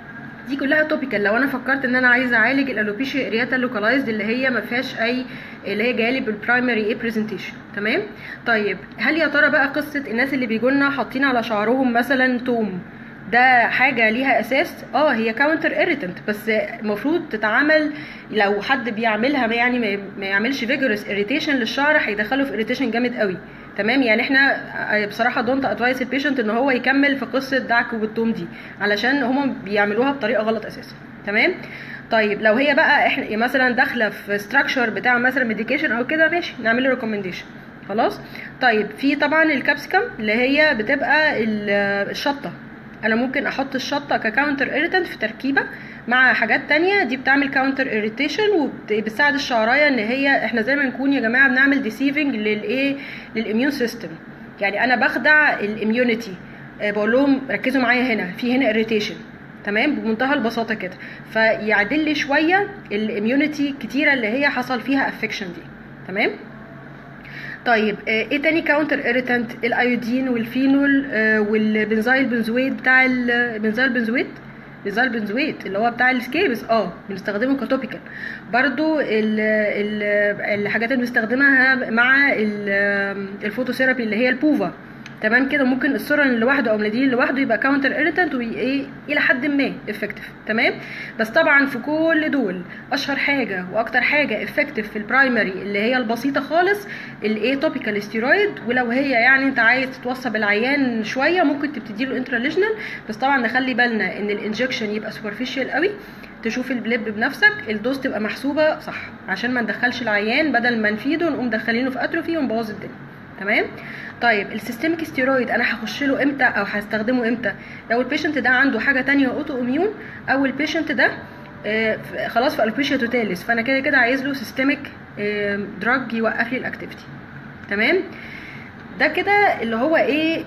دي كلها توبيكال لو انا فكرت ان انا عايزه اعالج الالوبيشيا ارياتا لوكالايزد اللي هي ما فيهاش اي اللي هي جايه لي بالبرايمري ايه برزنتيشن تمام طيب هل يا ترى بقى قصه الناس اللي بيجوا لنا حاطين على شعرهم مثلا توم ده حاجه ليها اساس اه هي كاونتر ايريتنت بس المفروض تتعامل لو حد بيعملها يعني ما- ما يعملش فيجورس اريتيشن للشعر هيدخله في اريتيشن جامد قوي تمام يعني احنا بصراحه دونت ادفايس البيشنت ان هو يكمل في قصه دعك بالتوم دي علشان هما بيعملوها بطريقه غلط اساسا تمام طيب لو هي بقى احنا مثلا داخله في ستراكشر بتاع مثلا ميديكيشن او كده ماشي نعمل له ريكومنديشن خلاص طيب في طبعا الكابسيكم اللي هي بتبقى ال- الشطه انا ممكن احط الشطه ككاونتر ايريتنت في تركيبه مع حاجات تانية دي بتعمل كاونتر ايريتيشن وبتساعد الشعرايه ان هي احنا زي ما نكون يا جماعه بنعمل ديسيفنج للايه للاميون سيستم يعني انا بخدع الاميونيتي بقول لهم ركزوا معايا هنا في هنا اريتيشن تمام بمنتهى البساطه كده فيعدل لي شويه الاميونيتي كتيره اللي هي حصل فيها افكشن دي تمام طيب آه، ايه تاني كاونتر ايريتانت الايودين والفينول آه، والبنزايل بنزويت بتاع البنزايل بنزويت بنزايل بنزويت اللي هو بتاع السكيبس اه بنستخدمه كتوبيكال برضو ال ال الحاجات اللي بنستخدمها مع ال- الفوتوثيرابي اللي هي البوفا تمام كده ممكن السورن لوحده او النادين لوحده يبقى كاونتر ايريتانت وايه الى حد ما افكتيف تمام بس طبعا في كل دول اشهر حاجه واكتر حاجه افكتيف في البرايمري اللي هي البسيطه خالص الايه توبيكال ستيرويد ولو هي يعني انت عايز تتوصى بالعيان شويه ممكن تبتدي له انتراليجنال بس طبعا نخلي بالنا ان الانجكشن يبقى سوبرفيشال قوي تشوف البليب بنفسك الدوز تبقى محسوبه صح عشان ما ندخلش العيان بدل ما نفيده نقوم داخلينه في اتروفي ونبوظ الدنيا تمام طيب السيستميك ستيرويد انا هخش له امتى او هستخدمه امتى لو البيشنت ده عنده حاجه تانية اوتو اميون او البيشنت ده آه، ف- خلاص في الوبيشيا توتاليس فانا كده كده عايز له سيستميك دراج يوقف لي الاكتيفيتي تمام ده كده اللي هو ايه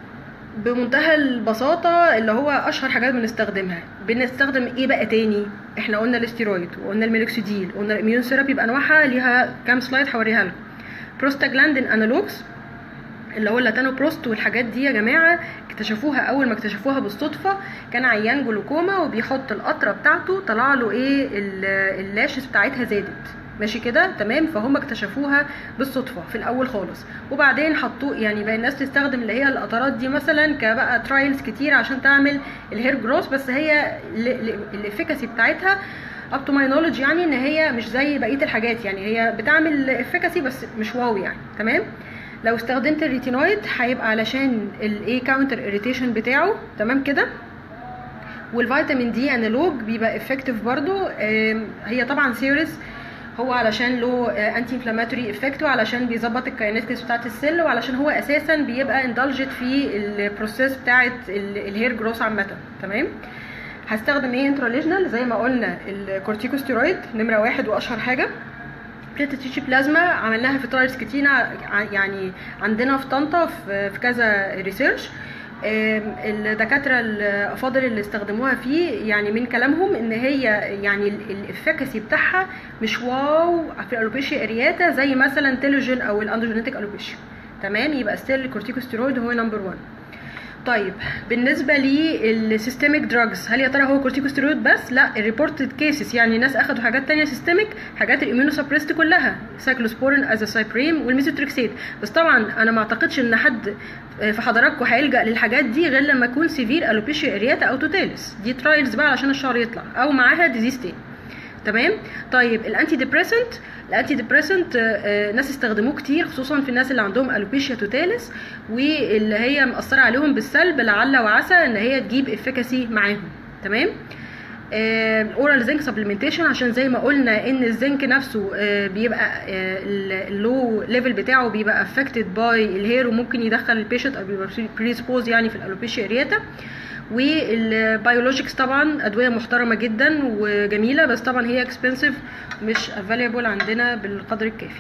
بمنتهى البساطة اللي هو أشهر حاجات بنستخدمها بنستخدم إيه بقى تاني إحنا قلنا الاستيرويد وقلنا الميلوكسيديل وقلنا الإميون ثيرابي بأنواعها ليها كام سلايد هوريها لكم بروستاجلاندين أنالوجز اللي هو اللاتانو بروست والحاجات دي يا جماعة اكتشفوها أول ما اكتشفوها بالصدفة كان عيان جلوكوما وبيحط القطرة بتاعته طلع له إيه ال- اللاشز بتاعتها زادت ماشي كده تمام فهم اكتشفوها بالصدفه في الاول خالص وبعدين حطوه يعني بقى الناس تستخدم اللي هي القطرات دي مثلا كبقى ترايلز كتير عشان تعمل الهير جروس بس هي الافيكاسي بتاعتها اب تو ماي نولج يعني ان هي مش زي بقيه الحاجات يعني هي بتعمل افيكاسي بس مش واو يعني تمام لو استخدمت الريتينويد هيبقى علشان الايه كاونتر اريتيشن بتاعه تمام كده والفيتامين دي انالوج بيبقى افكتيف برضو آم، هي طبعا سيريس هو علشان له انتي انفلاماتوري افكت وعلشان بيظبط الكاينetics بتاعه السيل وعلشان هو اساسا بيبقى اندلجت في البروسيس بتاعه الهير جروس عامه تمام هستخدم ايه انتراليجنال زي ما قلنا الكورتيكوستيرويد نمره واحد واشهر حاجه بليتا تيشي بلازما عملناها في ترايلز كتير يعني عندنا في طنطا في في كذا ريسيرش آم، الدكاتره الافاضل اللي استخدموها فيه يعني من كلامهم ان هي يعني الافكاسي بتاعها مش واو في الالوبيشيا ارياتا زي مثلا تيلوجين او الاندروجينيتك الوبيشيا تمام يبقى ستيل الكورتيكوستيرويد هو نمبر 1 طيب بالنسبه للسيستميك دراجز هل يا ترى هو كورتيكوستيرويد بس لا الريبورتد كيسز يعني ناس اخدوا حاجات تانية سيستميك حاجات الاميونوسابريست كلها سايكلوسبورين ازاسايبريم والميزوتريكسيد بس طبعا انا ما اعتقدش ان حد في حضراتكم هيلجا للحاجات دي غير لما يكون سيفير الوبيشيا ارياتا او توتاليس دي ترايلز بقى علشان الشعر يطلع او معاها ديزيز تاني تمام طيب الانتي ديبريسنت الانتي ديبريسنت ناس استخدموه كتير خصوصا في الناس اللي عندهم الوبيشيا توتاليس واللي هي مأثره عليهم بالسلب لعل وعسى ان هي تجيب افكاسي معاهم تمام اورال زنك سبلمنتيشن عشان زي ما قلنا ان الزنك نفسه آه، بيبقى اللو ليفل بتاعه بيبقى افكتد باي الهير وممكن يدخل البيشنت او بيبقى بريسبوز يعني في الالوبيشيا ارياتا والبيولوجيكس طبعا ادويه محترمه جدا وجميله بس طبعا هي اكسبنسيف مش افيلابل عندنا بالقدر الكافي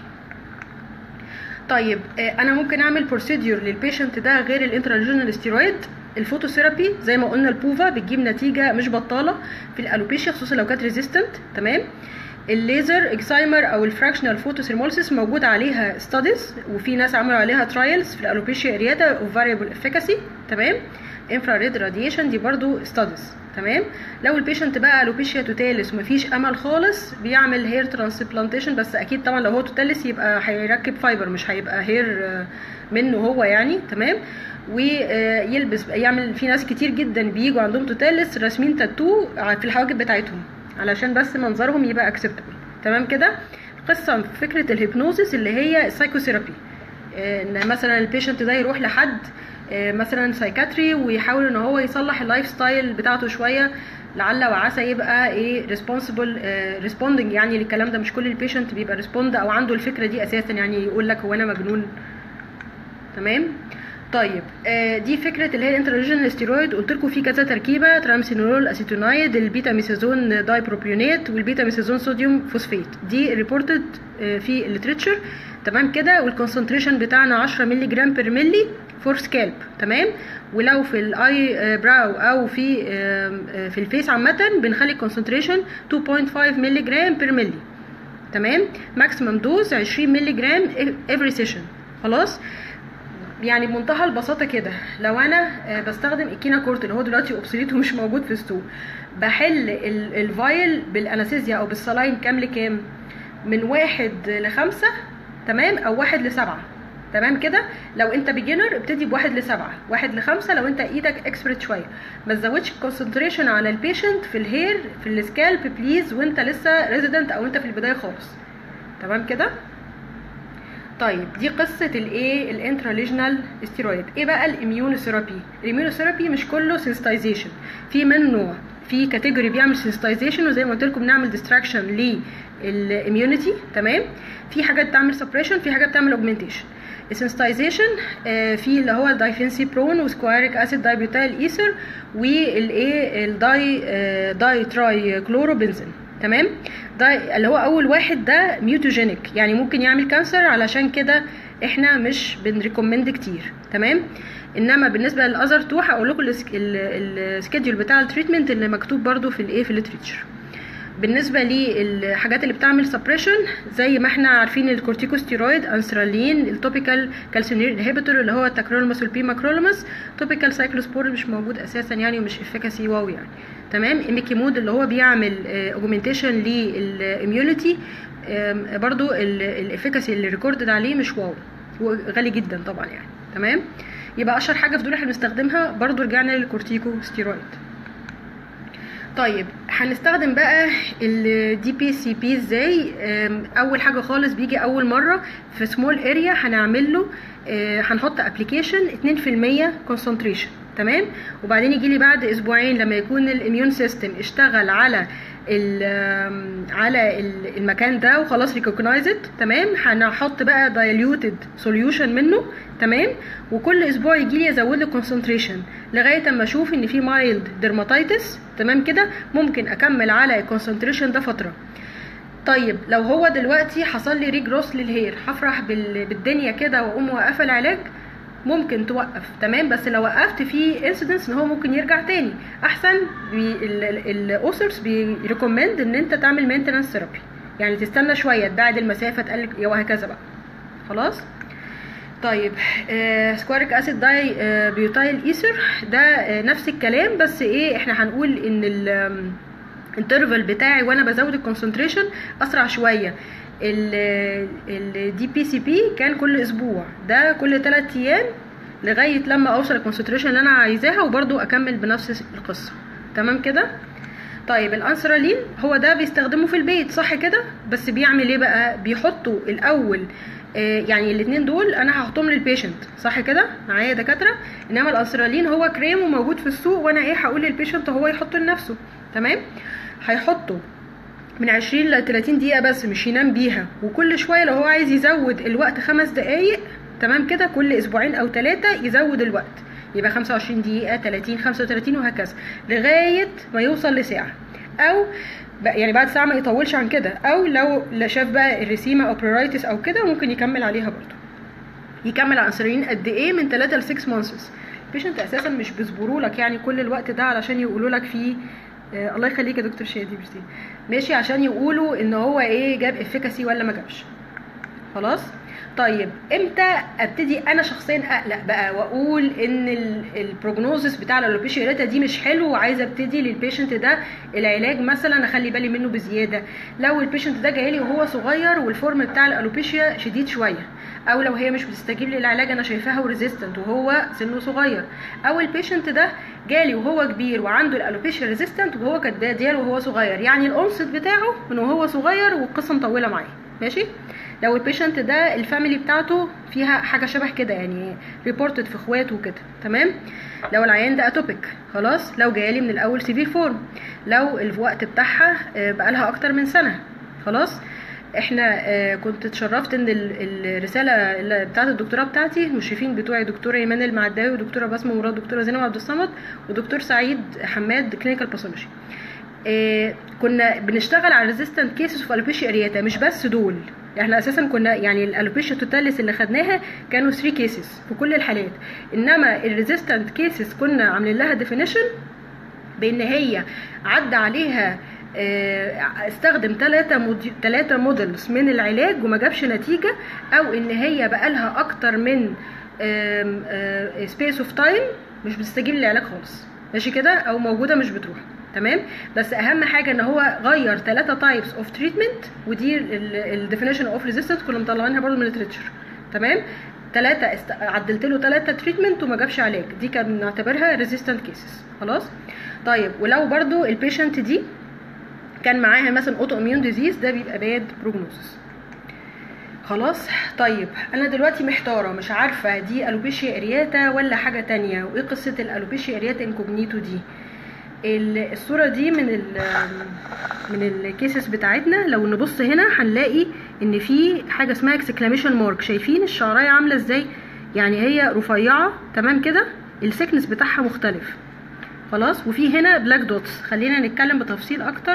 طيب آه، انا ممكن اعمل بروسيديور للبيشنت ده غير الانترالجينال ستيرويد الفوتوثيرابي زي ما قلنا البوفا بتجيب نتيجه مش بطاله في الالوبيشيا خصوصا لو كانت ريزيستنت تمام الليزر اكسايمر او الفراكشنال فوتوثيرمولسيس موجود عليها ستاديز وفي ناس عملوا عليها ترايلز في الالوبيشيا ارياتا اوف فاريبل افيكاسي تمام انفراريد راديشن دي برضو ستاديز تمام لو البيشنت بقى الوبيشيا توتاليس ومفيش امل خالص بيعمل هير ترانسبلانتيشن بس اكيد طبعا لو هو توتاليس يبقى هيركب فايبر مش هيبقى هير منه هو يعني تمام ويلبس يعمل في ناس كتير جدا بيجوا عندهم توتاليس راسمين تاتو في الحواجب بتاعتهم علشان بس منظرهم يبقى اكسبتبل تمام كده قصه فكره الهيبنوزيس اللي هي السايكوثيرابي ان مثلا البيشنت ده يروح لحد مثلا سايكاتري ويحاول ان هو يصلح اللايف ستايل بتاعته شويه لعل وعسى يبقى ايه ريسبونسبل ريسبوندنج يعني للكلام ده مش كل البيشنت بيبقى ريسبوند او عنده الفكره دي اساسا يعني يقول لك هو انا مجنون تمام طيب آه دي فكره اللي هي الانترليجنال ستيرويد قلت لكم في كذا تركيبه ترامسينول اسيتونايد البيتا ميثازون دايبروبيونات والبيتا ميثازون صوديوم فوسفات دي ريبورتد آه في الليتريتشر تمام كده والكونسنتريشن بتاعنا 10 مللي جرام بير ملي فور سكالب تمام ولو في الاي براو او في في الفيس عامه بنخلي الكونسنتريشن 2.5 مللي جرام بير ملي تمام ماكسيمم دوز 20 مللي جرام افري سيشن خلاص يعني بمنتهى البساطه كده لو انا بستخدم الكينا كورت اللي هو دلوقتي اوبسوليت ومش موجود في السوق بحل الفايل بالانستيزيا او بالصلاين كام لكام من واحد لخمسة تمام او واحد لسبعة تمام كده لو انت بيجنر ابتدي بواحد لسبعة واحد لخمسة لو انت ايدك اكسبرت شويه ما تزودش الكونسنتريشن على البيشنت في الهير في السكالب بليز وانت لسه ريزيدنت او انت في البدايه خالص تمام كده طيب دي قصه الايه الانتراليجنال ستيرويد ايه بقى الاميونوثيرابي الاميونوثيرابي مش كله سنسيتايزيشن في منه في كاتيجوري بيعمل سنسيتايزيشن وزي ما قلت لكم بنعمل ديستراكشن للاميونيتي تمام في حاجات بتعمل سبريشن في حاجات بتعمل اوجمنتيشن السنسيتايزيشن آه في اللي هو الدايفينسي برون وسكواريك اسيد دايبيوتايل ايثر والايه الداي آه داي تراي كلوروبنزين تمام ده اللي هو اول واحد ده ميوتوجينيك يعني ممكن يعمل كانسر علشان كده احنا مش بنريكومند كتير تمام انما بالنسبه للاذر تو هقول لكم السكيدول بتاع التريتمنت اللي مكتوب برده في الايه في الليتريتشر بالنسبه للحاجات اللي بتعمل سبريشن زي ما احنا عارفين الكورتيكوستيرويد انسرالين التوبيكال كالسيونير انهبيتور اللي هو التاكرولوماس والبيماكرولوماس توبيكال سايكلوسبور مش موجود اساسا يعني ومش افيكاسي واو يعني تمام ايميكيمود اللي هو بيعمل اوجمنتيشن للاميونيتي برضو الافيكاسي اللي ريكوردد عليه مش واو هو غالي جدا طبعا يعني تمام يبقى اشهر حاجه في دول احنا بنستخدمها برضو رجعنا للكورتيكوستيرويد طيب هنستخدم بقى الدي بي سي بي ازاي اول حاجه خالص بيجي اول مره في سمول اريا هنعمل له هنحط ابلكيشن 2% كونسنتريشن تمام وبعدين يجي لي بعد اسبوعين لما يكون الاميون سيستم اشتغل على ال على المكان ده وخلاص ريكوجنايزد تمام هنحط بقى دايليوتد سوليوشن منه تمام وكل اسبوع يجي لي ازود له كونسنتريشن لغايه اما اشوف ان في مايلد ديرماتيتس تمام كده ممكن اكمل على الكونسنتريشن ده فتره طيب لو هو دلوقتي حصل لي ريجروس للهير هفرح بالدنيا كده واقوم واقفه العلاج ممكن توقف تمام بس لو وقفت في انسيدنس ان هو ممكن يرجع تاني احسن الاوثرز بيريكومند ان انت تعمل مينتنس ثيرابي يعني تستنى شويه تبعد المسافه تقلل وهكذا بقى خلاص طيب آه سكواريك اسيد داي آه بيوتايل ايثر ده آه نفس الكلام بس ايه احنا هنقول ان الانترفال بتاعي وانا بزود الكونسنتريشن اسرع شويه الدي بي سي بي كان كل اسبوع ده كل 3 ايام لغايه لما اوصل الكونسنتريشن اللي انا عايزاها وبرده اكمل بنفس القصه تمام كده طيب الانسرالين هو ده بيستخدمه في البيت صح كده بس بيعمل ايه بقى بيحطوا الاول آه يعني الاثنين دول انا هحطهم للبيشنت صح كده معايا دكاتره انما الانسرالين هو كريم وموجود في السوق وانا ايه هقول للبيشنت هو يحطه لنفسه تمام هيحطه من 20 ل 30 دقيقة بس مش ينام بيها وكل شوية لو هو عايز يزود الوقت خمس دقايق تمام كده كل اسبوعين او ثلاثة يزود الوقت يبقى 25 دقيقة 30 35 وهكذا لغاية ما يوصل لساعة او يعني بعد ساعة ما يطولش عن كده او لو شاف بقى الرسيمة او برايتس او كده ممكن يكمل عليها برضه يكمل على انسولين قد ايه من 3 ل 6 مانثس البيشنت اساسا مش بيصبروا لك يعني كل الوقت ده علشان يقولوا لك فيه آه الله يخليك يا دكتور شادي ميرسي ماشي عشان يقولوا ان هو ايه جاب افيكاسي ولا ما جابش خلاص طيب امتى ابتدي انا شخصيا اقلق بقى واقول ان البروجنوزس بتاع الالوبيشيا اريتا دي مش حلو وعايزه ابتدي للبيشنت ده العلاج مثلا اخلي بالي منه بزياده لو البيشنت ده جاي لي وهو صغير والفورم بتاع الالوبيشيا شديد شويه او لو هي مش بتستجيب للعلاج انا شايفاها ريزيستنت وهو سنه صغير او البيشنت ده جالي وهو كبير وعنده الالوبيشيا ريزيستنت وهو كانت باديه وهو صغير يعني الانصت بتاعه من وهو صغير والقصه مطوله معاه ماشي لو البيشنت ده الفاميلي بتاعته فيها حاجه شبه كده يعني ريبورتد في اخواته وكده تمام لو العيان ده اتوبيك خلاص لو جايلي من الاول سيفير فورم لو الوقت بتاعها بقالها اكتر من سنه خلاص احنا كنت اتشرفت ان الرساله بتاعه الدكتوراه بتاعتي المشرفين بتوعي دكتوره ايمان المعداوي ودكتوره بسمه مراد ودكتوره زينب عبد الصمد ودكتور سعيد حماد كلينيكال باثولوجي إيه كنا بنشتغل على ريزيستنت كيسز في الوبيشيا ارياتا مش بس دول احنا اساسا كنا يعني الالوبيشيا توتاليس اللي خدناها كانوا 3 كيسز في كل الحالات انما الريزيستنت كيسز كنا عاملين لها ديفينيشن بان هي عدى عليها استخدم ثلاثة مودي... ثلاثة موديلز من العلاج وما جابش نتيجة او ان هي بقالها اكتر من سبيس اوف تايم مش بتستجيب للعلاج خالص ماشي كده او موجودة مست بتروح تمام بس اهم حاجه ان هو غير ثلاثه تايبس اوف تريتمنت ودي الديفينيشن اوف ريزيستنس كنا مطلعينها برضو من الليترشر تمام ثلاثه است... عدلت له ثلاثه تريتمنت وما جابش علاج دي كان نعتبرها ريزيستنت كيسز خلاص طيب ولو برضو البيشنت دي كان معاها مثلا اوتو اميون ديزيز ده بيبقى باد بروجنوسس خلاص طيب انا دلوقتي محتاره مش عارفه دي الوبيشيا ارياتا ولا حاجه تانية وايه قصه الالوبيشيا ارياتا انكوجنيتو دي الصوره دي من ال من الكيسز بتاعتنا لو نبص هنا هنلاقي ان في حاجه اسمها اكسكلاميشن مارك شايفين الشعرايه عامله ازاي يعني هي رفيعه تمام كده السكنس بتاعها مختلف خلاص وفي هنا بلاك دوتس خلينا نتكلم بتفصيل اكتر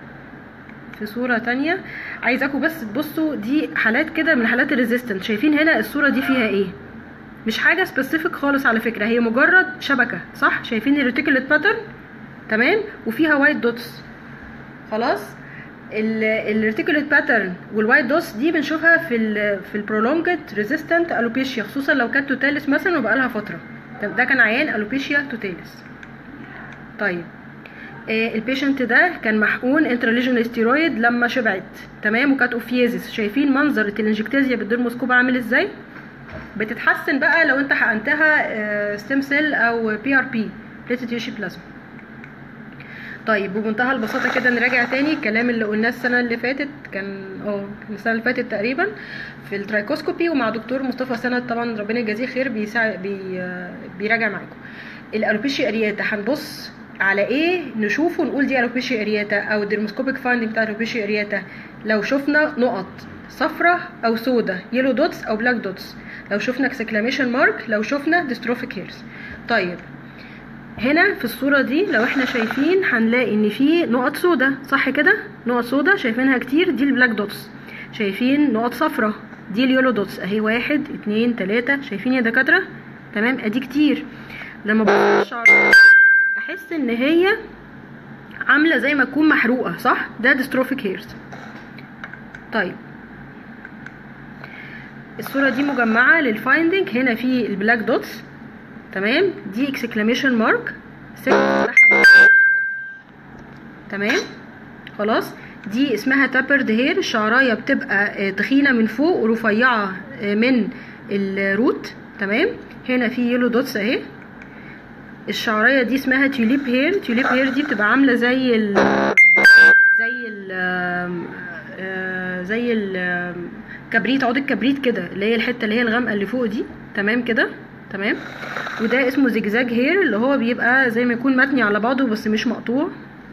في صورة تانية عايزاكم بس تبصوا دي حالات كده من حالات الريزيستنت شايفين هنا الصورة دي فيها ايه مش حاجة سبيسيفيك خالص على فكرة هي مجرد شبكة صح شايفين الريتيكولت باترن تمام وفيها وايت دوتس خلاص الريتيكولت باترن والوايت دوتس دي بنشوفها في ال في البرولونجد ريزيستنت الوبيشيا خصوصا لو كانت توتاليس مثلا وبقالها فتره ده كان عيان الوبيشيا توتاليس طيب آه البيشنت ده كان محقون انتراليجن ستيرويد لما شبعت تمام وكانت اوفيزيس شايفين منظر التلنجكتازيا بالدرموسكوب عامل ازاي بتتحسن بقى لو انت حقنتها آه ستيم سيل او بي ار بي بليتد تيشي بلازما طيب بمنتهى البساطه كده نراجع تاني الكلام اللي قلناه السنه اللي فاتت كان اه السنه اللي فاتت تقريبا في الترايكوسكوبي ومع دكتور مصطفى سند طبعا ربنا يجازيه خير بيساعد بي بيراجع معاكم الالوبيشيا ارياتا هنبص على ايه نشوفه ونقول دي الوبيشيا ارياتا او الديرموسكوبيك فايندنج بتاع الوبيشيا ارياتا لو شفنا نقط صفرة او سودا يلو دوتس او بلاك دوتس لو شفنا اكسكلاميشن مارك لو شفنا ديستروفيك هيرز طيب هنا في الصورة دي لو احنا شايفين هنلاقي ان في نقط سودا صح كده نقط سودا شايفينها كتير دي البلاك دوتس شايفين نقط صفرة دي اليولو دوتس اهي واحد اتنين تلاتة شايفين يا دكاترة تمام ادي كتير لما ببص الشعر احس ان هي عاملة زي ما تكون محروقة صح ده ديستروفيك هيرز طيب الصورة دي مجمعة للفايندنج هنا في البلاك دوتس تمام دي اكسكلاميشن مارك تمام خلاص دي اسمها تابرد هير الشعرايه بتبقى تخينه من فوق ورفيعه من الروت تمام هنا في يلو دوتس اهي الشعرايه دي اسمها تيوليب هير تيوليب هير دي بتبقى عامله زي ال زي ال زي الكبريت عود الكبريت كده اللي هي الحته اللي هي الغامقه اللي فوق دي تمام كده تمام وده اسمه زجزاج هير اللي هو بيبقى زي ما يكون متني على بعضه بس مش مقطوع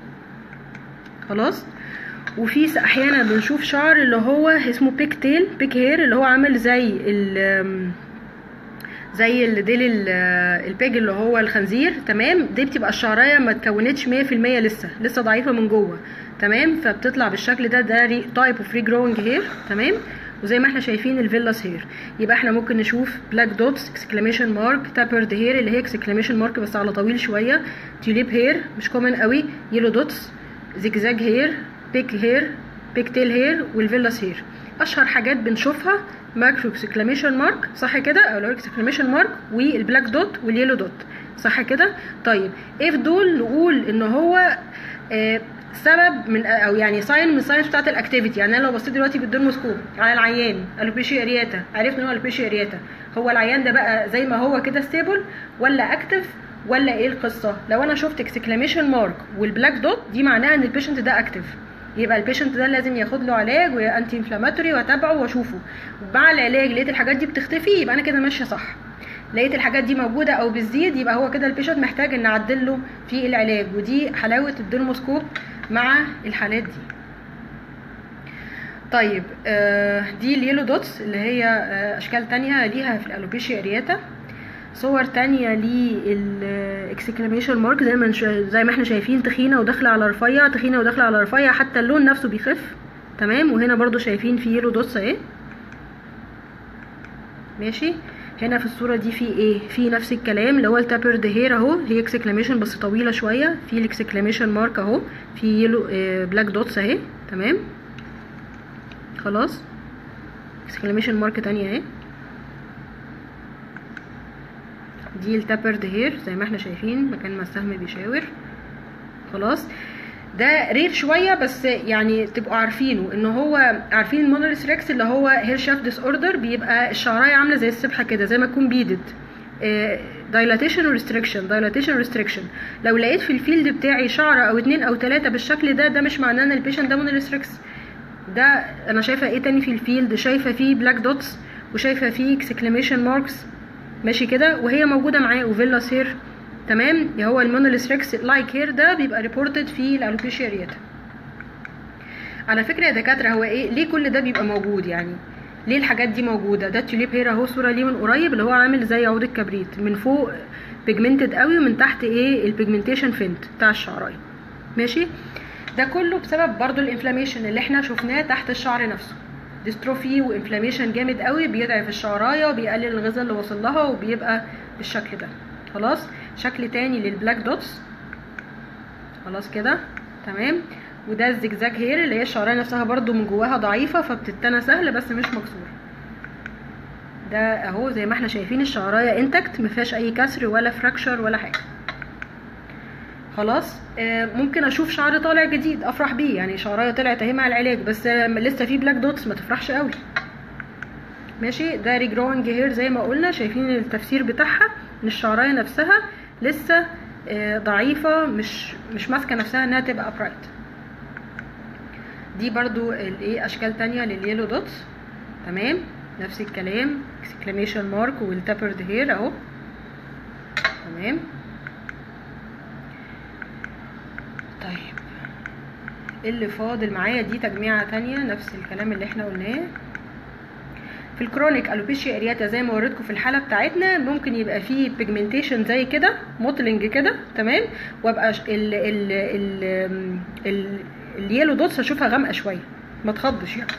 خلاص وفي احيانا بنشوف شعر اللي هو اسمه بيك تيل بيك هير اللي هو عامل زي ال زي الديل البيج اللي هو الخنزير تمام دي بتبقى الشعرايه ما اتكونتش 100% لسه لسه ضعيفه من جوه تمام فبتطلع بالشكل ده ده تايب اوف ري جروينج هير تمام وزي ما احنا شايفين الفيلاس هير يبقى احنا ممكن نشوف بلاك دوتس اكسكلاميشن مارك تابرد هير اللي هي اكسكلاميشن مارك بس على طويل شويه تيوليب هير مش كومن قوي يلو دوتس زجزاج هير بيك هير بيك تيل هير والفيلاس هير اشهر حاجات بنشوفها ماكرو اكسكلاميشن مارك صح كده او لو اكسكلاميشن مارك والبلاك دوت واليلو دوت صح كده طيب ايه في دول نقول ان هو آه سبب من او يعني ساين من الساينس بتاعت الاكتيفيتي يعني انا لو بصيت دلوقتي بالدرموسكوب على العيان الوبيشيا ارياتا عرفنا ان هو الوبيشيا ارياتا هو العيان ده بقى زي ما هو كده ستيبل ولا اكتف ولا ايه القصه لو انا شفت اكسكلاميشن مارك والبلاك دوت دي معناها ان البيشنت ده اكتف يبقى البيشنت ده لازم ياخد له علاج وانتي انفلاماتوري واتابعه واشوفه ومع العلاج لقيت الحاجات دي بتختفي يبقى انا كده ماشيه صح لقيت الحاجات دي موجوده او بتزيد يبقى هو كده البيشنت محتاج ان اعدل له في العلاج ودي حلاوه الدرموسكوب مع الحالات دي طيب آه دي اليلو دوتس اللي هي آه اشكال تانية ليها في الالوبيشيا ارياتا صور تانية للاكسكلاميشن مارك زي ما زي ما احنا شايفين تخينه وداخله على رفيع تخينه وداخله على رفيع حتى اللون نفسه بيخف تمام وهنا برضو شايفين في يلو دوتس اهي ماشي هنا في الصوره دي في ايه في نفس الكلام اللي هو التابرد هير اهو هي اكسكلاميشن بس طويله شويه في الاكسكلاميشن مارك اهو في يلو اه بلاك دوتس اهي تمام خلاص اكسكلاميشن مارك تانية اهي دي التابرد هير زي ما احنا شايفين مكان ما السهم بيشاور خلاص ده رير شويه بس يعني تبقوا عارفينه ان هو عارفين المونوليس ريكس اللي هو هير شاف ديس اوردر بيبقى الشعرايه عامله زي السبحه كده زي ما تكون بيدد دايلاتيشن وريستريكشن دايلاتيشن ريستريكشن لو لقيت في الفيلد بتاعي شعره او اتنين او تلاته بالشكل ده ده مش معناه ان البيشنت ده مونوليس ريكس ده انا شايفه ايه تاني في الفيلد شايفه فيه بلاك دوتس وشايفه فيه اكسكلاميشن ماركس ماشي كده وهي موجوده معاه وفيلاس هير تمام هو المونوليس ريكس لايك هير ده بيبقى ريبورتد في الالوبيشيا ارياتا على فكره يا دكاتره هو ايه ليه كل ده بيبقى موجود يعني ليه الحاجات دي موجوده ده التوليب هير اهو صوره ليه من قريب اللي هو عامل زي عود الكبريت من فوق بيجمنتد قوي ومن تحت ايه البيجمنتيشن فينت بتاع الشعرايه ماشي ده كله بسبب برضو الانفلاميشن اللي احنا شفناه تحت الشعر نفسه ديستروفي وانفلاميشن جامد قوي بيضعف الشعرايه وبيقلل الغذاء اللي وصل لها وبيبقى بالشكل ده خلاص شكل تاني للبلاك دوتس خلاص كده تمام وده الزجزاج هير اللي هي الشعرايه نفسها برضو من جواها ضعيفه فبتتنى سهل بس مش مكسوره ده اهو زي ما احنا شايفين الشعرايه انتكت مفيهاش اي كسر ولا فراكشر ولا حاجه خلاص آه ممكن اشوف شعر طالع جديد افرح بيه يعني شعرايه طلعت اهي مع العلاج بس آه لسه في بلاك دوتس ما تفرحش قوي ماشي ده ريجروينج هير زي ما قلنا شايفين التفسير بتاعها ان الشعرايه نفسها لسه آه ضعيفه مش مش ماسكه نفسها انها تبقى ابرايت دي برضو الايه اشكال تانية لليلو دوتس تمام نفس الكلام اكسكلاميشن مارك والتابرد هير اهو تمام طيب اللي فاضل معايا دي تجميعة تانية نفس الكلام اللي احنا قلناه في الكرونيك الوبيشيا ارياتا زي ما وريتكم في الحاله بتاعتنا ممكن يبقى فيه بيجمنتيشن زي كده موتلنج كده تمام وابقى ال ال ال ال اليلو دوتس اشوفها غامقه شويه ما تخضش يعني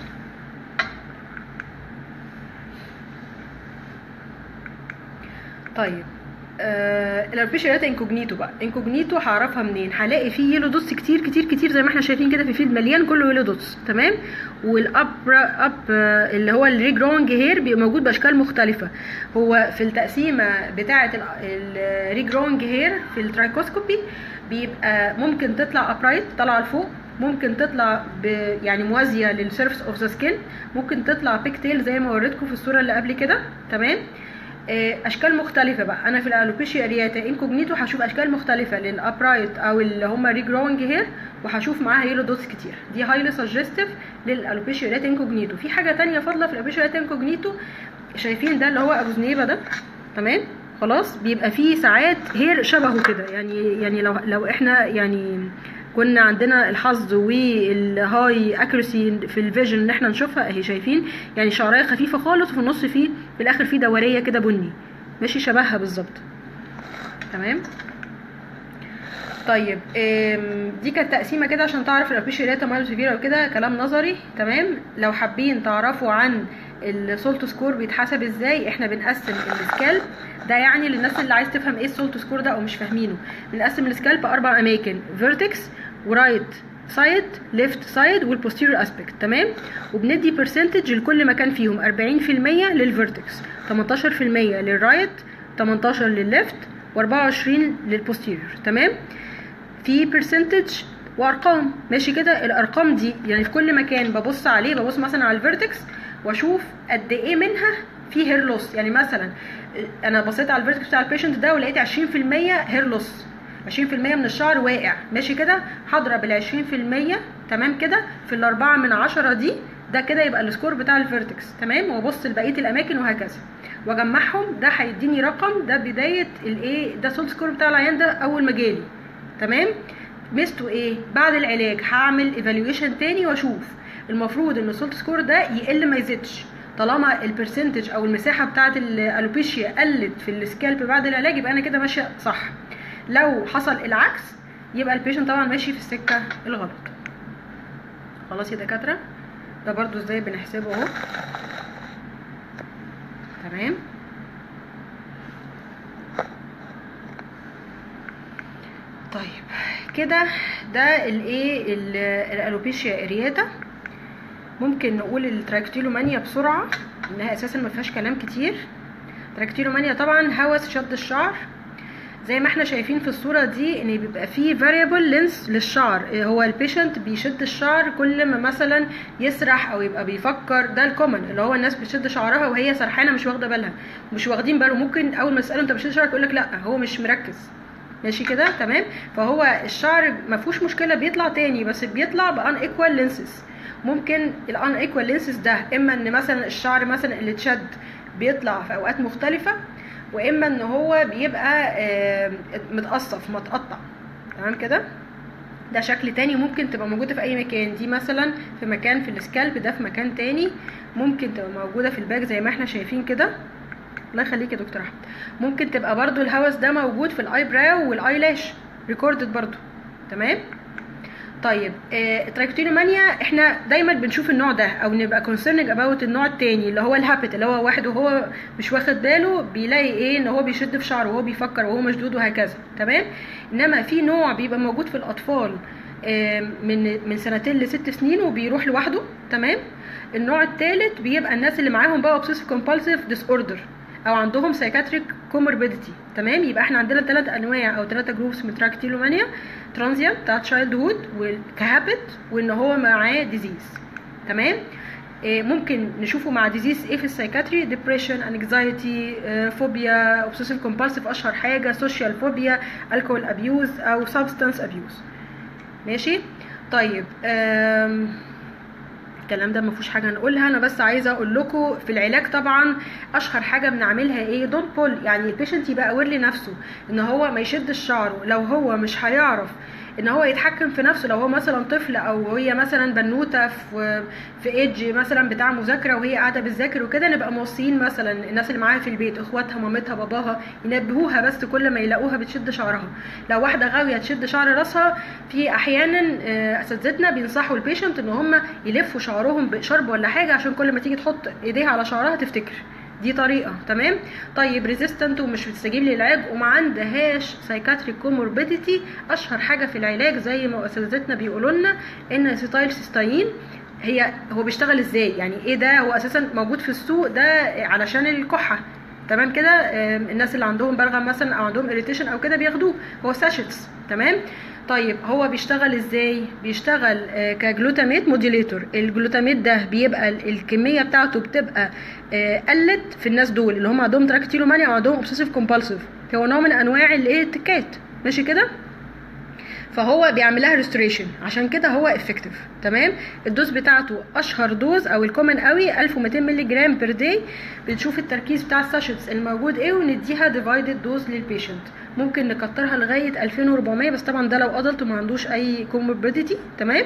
طيب آه الاربيشيا ارياتا انكوجنيتو بقى انكوجنيتو هعرفها منين هلاقي فيه يلو دوتس كتير كتير كتير زي ما احنا شايفين كده في الفيلد مليان كله يلو دوتس تمام والاب اب اللي هو الريجرونج هير بيبقى موجود باشكال مختلفه هو في التقسيمه بتاعه الريجرونج هير في الترايكوسكوبي بيبقى ممكن تطلع ابرايت طالعه لفوق ممكن تطلع ب يعني موازيه للسيرفس اوف ذا سكين ممكن تطلع بيك تيل زي ما وريتكم في الصوره اللي قبل كده تمام اشكال مختلفه بقى انا في الالوبيشيا ارياتا انكوجنيتو هشوف اشكال مختلفه للابرايت او اللي هم ريجروينج هير وهشوف معاها يلو دوتس كتير دي هايلي سجستيف للالوبيشيا ارياتا انكوجنيتو في حاجه تانية فاضله في الالوبيشيا ارياتا انكوجنيتو شايفين ده اللي هو ابو زنيبه ده تمام خلاص بيبقى فيه ساعات هير شبهه كده يعني يعني لو لو احنا يعني كنا عندنا الحظ والهاي اكيرسي في الفيجن ان احنا نشوفها اهي شايفين يعني شعرايه خفيفه خالص وفي النص فيه في الاخر فيه دوريه كده بني ماشي شبهها بالظبط تمام طيب آم، دي كانت تقسيمه كده عشان تعرف الالوبيشيا ريتا مايلو سيفيرا وكده كلام نظري تمام لو حابين تعرفوا عن السولت سكور بيتحسب ازاي احنا بنقسم السكالب ده يعني للناس اللي عايز تفهم ايه السولت سكور ده او مش فاهمينه بنقسم السكالب اربع اماكن فيرتكس ورايت سايد ليفت سايد والبوستيريور اسبكت تمام وبندي برسنتج لكل مكان فيهم 40% للفيرتكس 18% للرايت 18 للليفت و24 للبوستيريور تمام في برسنتج وارقام ماشي كده الارقام دي يعني في كل مكان ببص عليه ببص مثلا على الفيرتكس واشوف قد ايه منها في هير لوس يعني مثلا انا بصيت على الفيرتكس بتاع البيشنت ده ولقيت 20% هير لوس 20% من الشعر واقع ماشي كده هضرب ال 20% تمام كده في الأربعة من عشرة دي ده كده يبقى السكور بتاع الفيرتكس تمام وابص لبقيه الاماكن وهكذا واجمعهم ده هيديني رقم ده بدايه الايه ده سول سكور بتاع العيان ده اول ما جالي تمام ميزته ايه بعد العلاج هعمل ايفالويشن تاني واشوف المفروض ان السولت سكور ده يقل ما يزيدش طالما البرسنتج او المساحه بتاعه الالوبيشيا قلت في السكالب بعد العلاج يبقى انا كده ماشيه صح لو حصل العكس يبقى البيشنت طبعا ماشي في السكه الغلط خلاص يا دكاتره ده برضو ازاي بنحسبه اهو تمام طيب كده ده الايه ال- الالوبيشيا ارياتا ممكن نقول التراكتيلومانيا بسرعه انها اساسا ما فيهاش كلام كتير تراكتيلومانيا طبعا هوس شد الشعر زي ما احنا شايفين في الصورة دي ان بيبقى فيه variable length للشعر إيه هو البيشنت بيشد الشعر كل ما مثلا يسرح او يبقى بيفكر ده الكومن اللي هو الناس بتشد شعرها وهي سرحانة مش واخدة بالها مش واخدين باله ممكن اول ما تسأله انت بتشد شعرك يقول لك لا هو مش مركز ماشي كده تمام فهو الشعر ما فيهوش مشكلة بيطلع تاني بس بيطلع بان ايكوال لينسز ممكن الان ايكوال لينسز ده اما ان مثلا الشعر مثلا اللي اتشد بيطلع في اوقات مختلفة واما ان هو بيبقى آه، متقصف متقطع تمام كده ده شكل تاني ممكن تبقى موجودة في أي مكان دي مثلا في مكان في السكالب ده في مكان تاني ممكن تبقى موجودة في الباك زي ما احنا شايفين كده الله يخليك يا دكتور أحمد ممكن تبقى برضو الهوس ده موجود في الأي براو والأي لاش ريكوردد برضو تمام طيب آه تراكتينومانيا احنا دايما بنشوف النوع ده او نبقى كونسيرنج اباوت النوع التاني اللي هو الهابت اللي هو واحد وهو مش واخد باله بيلاقي ايه ان هو بيشد في شعره وهو بيفكر وهو مشدود وهكذا تمام انما في نوع بيبقى موجود في الاطفال آه من من سنتين لست سنين وبيروح لوحده تمام النوع الثالث بيبقى الناس اللي معاهم بقى obsessive compulsive disorder او عندهم سايكاتريك كوموربيديتي تمام يبقى احنا عندنا ثلاث انواع او ثلاثه جروبس من تراكتيلومانيا ترانزيانت بتاع تشايلد هود والكهابت وان هو معاه ديزيز تمام إيه ممكن نشوفه مع ديزيز ايه في السايكاتري ديبريشن انكزايتي فوبيا اوبسيسيف كومبالسيف اشهر حاجه سوشيال فوبيا الكول ابيوز او سبستانس ابيوز ماشي طيب أم الكلام ده ما فيهوش حاجه نقولها انا بس عايزه اقول لكم في العلاج طبعا اشهر حاجه بنعملها ايه دونت بول يعني البيشنت يبقى اوير لنفسه ان هو ما يشدش شعره لو هو مش هيعرف ان هو يتحكم في نفسه لو هو مثلا طفل او هي مثلا بنوته في في ايدج مثلا بتاع مذاكره وهي قاعده بتذاكر وكده نبقى موصيين مثلا الناس اللي معاها في البيت اخواتها مامتها باباها ينبهوها بس كل ما يلاقوها بتشد شعرها لو واحده غاويه تشد شعر راسها في احيانا آه، اساتذتنا بينصحوا البيشنت ان هم يلفوا شعرهم بشرب ولا حاجه عشان كل ما تيجي تحط ايديها على شعرها تفتكر دي طريقه تمام طيب ريزيستنت ومش بتستجيب للعلاج وما عندهاش سايكاتريك كوموربيديتي اشهر حاجه في العلاج زي ما اساتذتنا بيقولوا لنا ان سيتايل سيستاين هي هو بيشتغل ازاي يعني ايه ده هو اساسا موجود في السوق ده علشان الكحه تمام كده آم، الناس اللي عندهم بلغم مثلا او عندهم اريتيشن او كده بياخدوه هو ساشيتس تمام طيب هو بيشتغل ازاي بيشتغل آه، كجلوتاميت موديليتور الجلوتاميت ده بيبقى ال- الكميه بتاعته بتبقى آه، قلت في الناس دول اللي هم عندهم تراكتيلومانيا او عندهم اوبسيسيف كومبالسيف هو نوع من انواع الايه التكات ماشي كده فهو بيعمل لها ريستوريشن عشان كده هو افكتيف تمام الدوز بتاعته اشهر دوز او الكومن قوي 1200 مللي جرام بير داي بنشوف التركيز بتاع الساشيتس الموجود ايه ونديها ديفايدد دوز للبيشنت ممكن نكترها لغايه 2400 بس طبعا ده لو ادلت وما عندوش اي كوموربيديتي تمام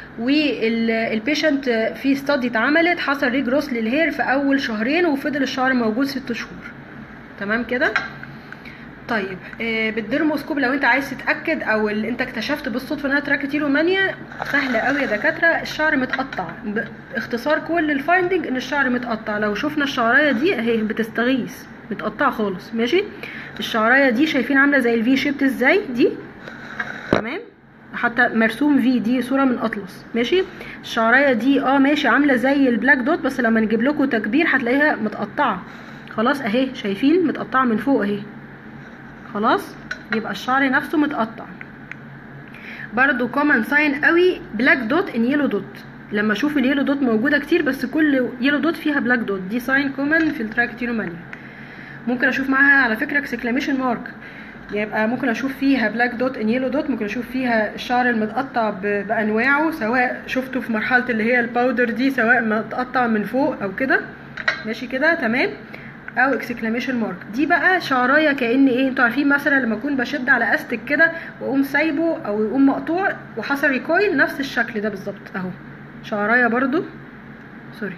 والبيشنت في ستادي اتعملت حصل ريجروس للهير في اول شهرين وفضل الشعر موجود ست شهور تمام كده طيب آه، بالديرموسكوب لو انت عايز تتاكد او اللي انت اكتشفت بالصدفه انها تراكتيلومانيا سهله قوي يا دكاتره الشعر متقطع باختصار كل الفايندنج ان الشعر متقطع لو شفنا الشعرايه دي اهي بتستغيث متقطعه خالص ماشي الشعرايه دي شايفين عامله زي الفي شيبت ازاي دي تمام حتى مرسوم في دي صوره من اطلس ماشي الشعرايه دي اه ماشي عامله زي البلاك دوت بس لما نجيب لكم تكبير هتلاقيها متقطعه خلاص اهي شايفين متقطعه من فوق اهي خلاص يبقى الشعر نفسه متقطع برضو كومن ساين قوي بلاك دوت ان يلو دوت لما اشوف اليلو دوت موجوده كتير بس كل يلو دوت فيها بلاك دوت دي ساين كومن في التراكتيرومانيا ممكن اشوف معاها على فكره اكسكلاميشن مارك يبقى ممكن اشوف فيها بلاك دوت ان يلو دوت ممكن اشوف فيها الشعر المتقطع ب- بانواعه سواء شفته في مرحله اللي هي الباودر دي سواء متقطع من فوق او كده ماشي كده تمام او اكسكلاميشن مارك دي بقى شعرايه كان ايه انتوا عارفين مثلا لما اكون بشد على استك كده واقوم سايبه او يقوم مقطوع وحصل ريكويل نفس الشكل ده بالظبط اهو شعرايه برضو سوري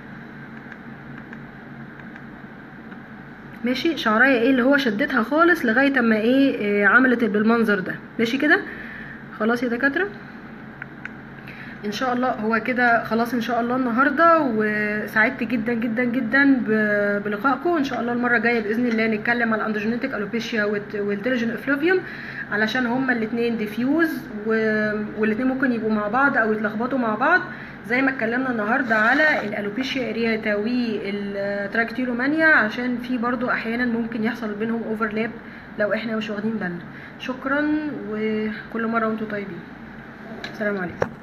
ماشي شعرايه ايه اللي هو شدتها خالص لغايه اما ايه, إيه عملت بالمنظر ده ماشي كده خلاص يا دكاتره ان شاء الله هو كده خلاص ان شاء الله النهارده وسعدت جدا جدا جدا ب- بلقائكم ان شاء الله المره الجايه باذن الله نتكلم على الاندروجينيتك الوبيشيا والتليجن افلوفيوم علشان هما الاثنين ديفيوز والاثنين ممكن يبقوا مع بعض او يتلخبطوا مع بعض زي ما اتكلمنا النهارده على الالوبيشيا ارياتا والتراكتيلومانيا عشان في برضو احيانا ممكن يحصل بينهم اوفرلاب لو احنا مش واخدين بالنا شكرا وكل مره وانتم طيبين السلام عليكم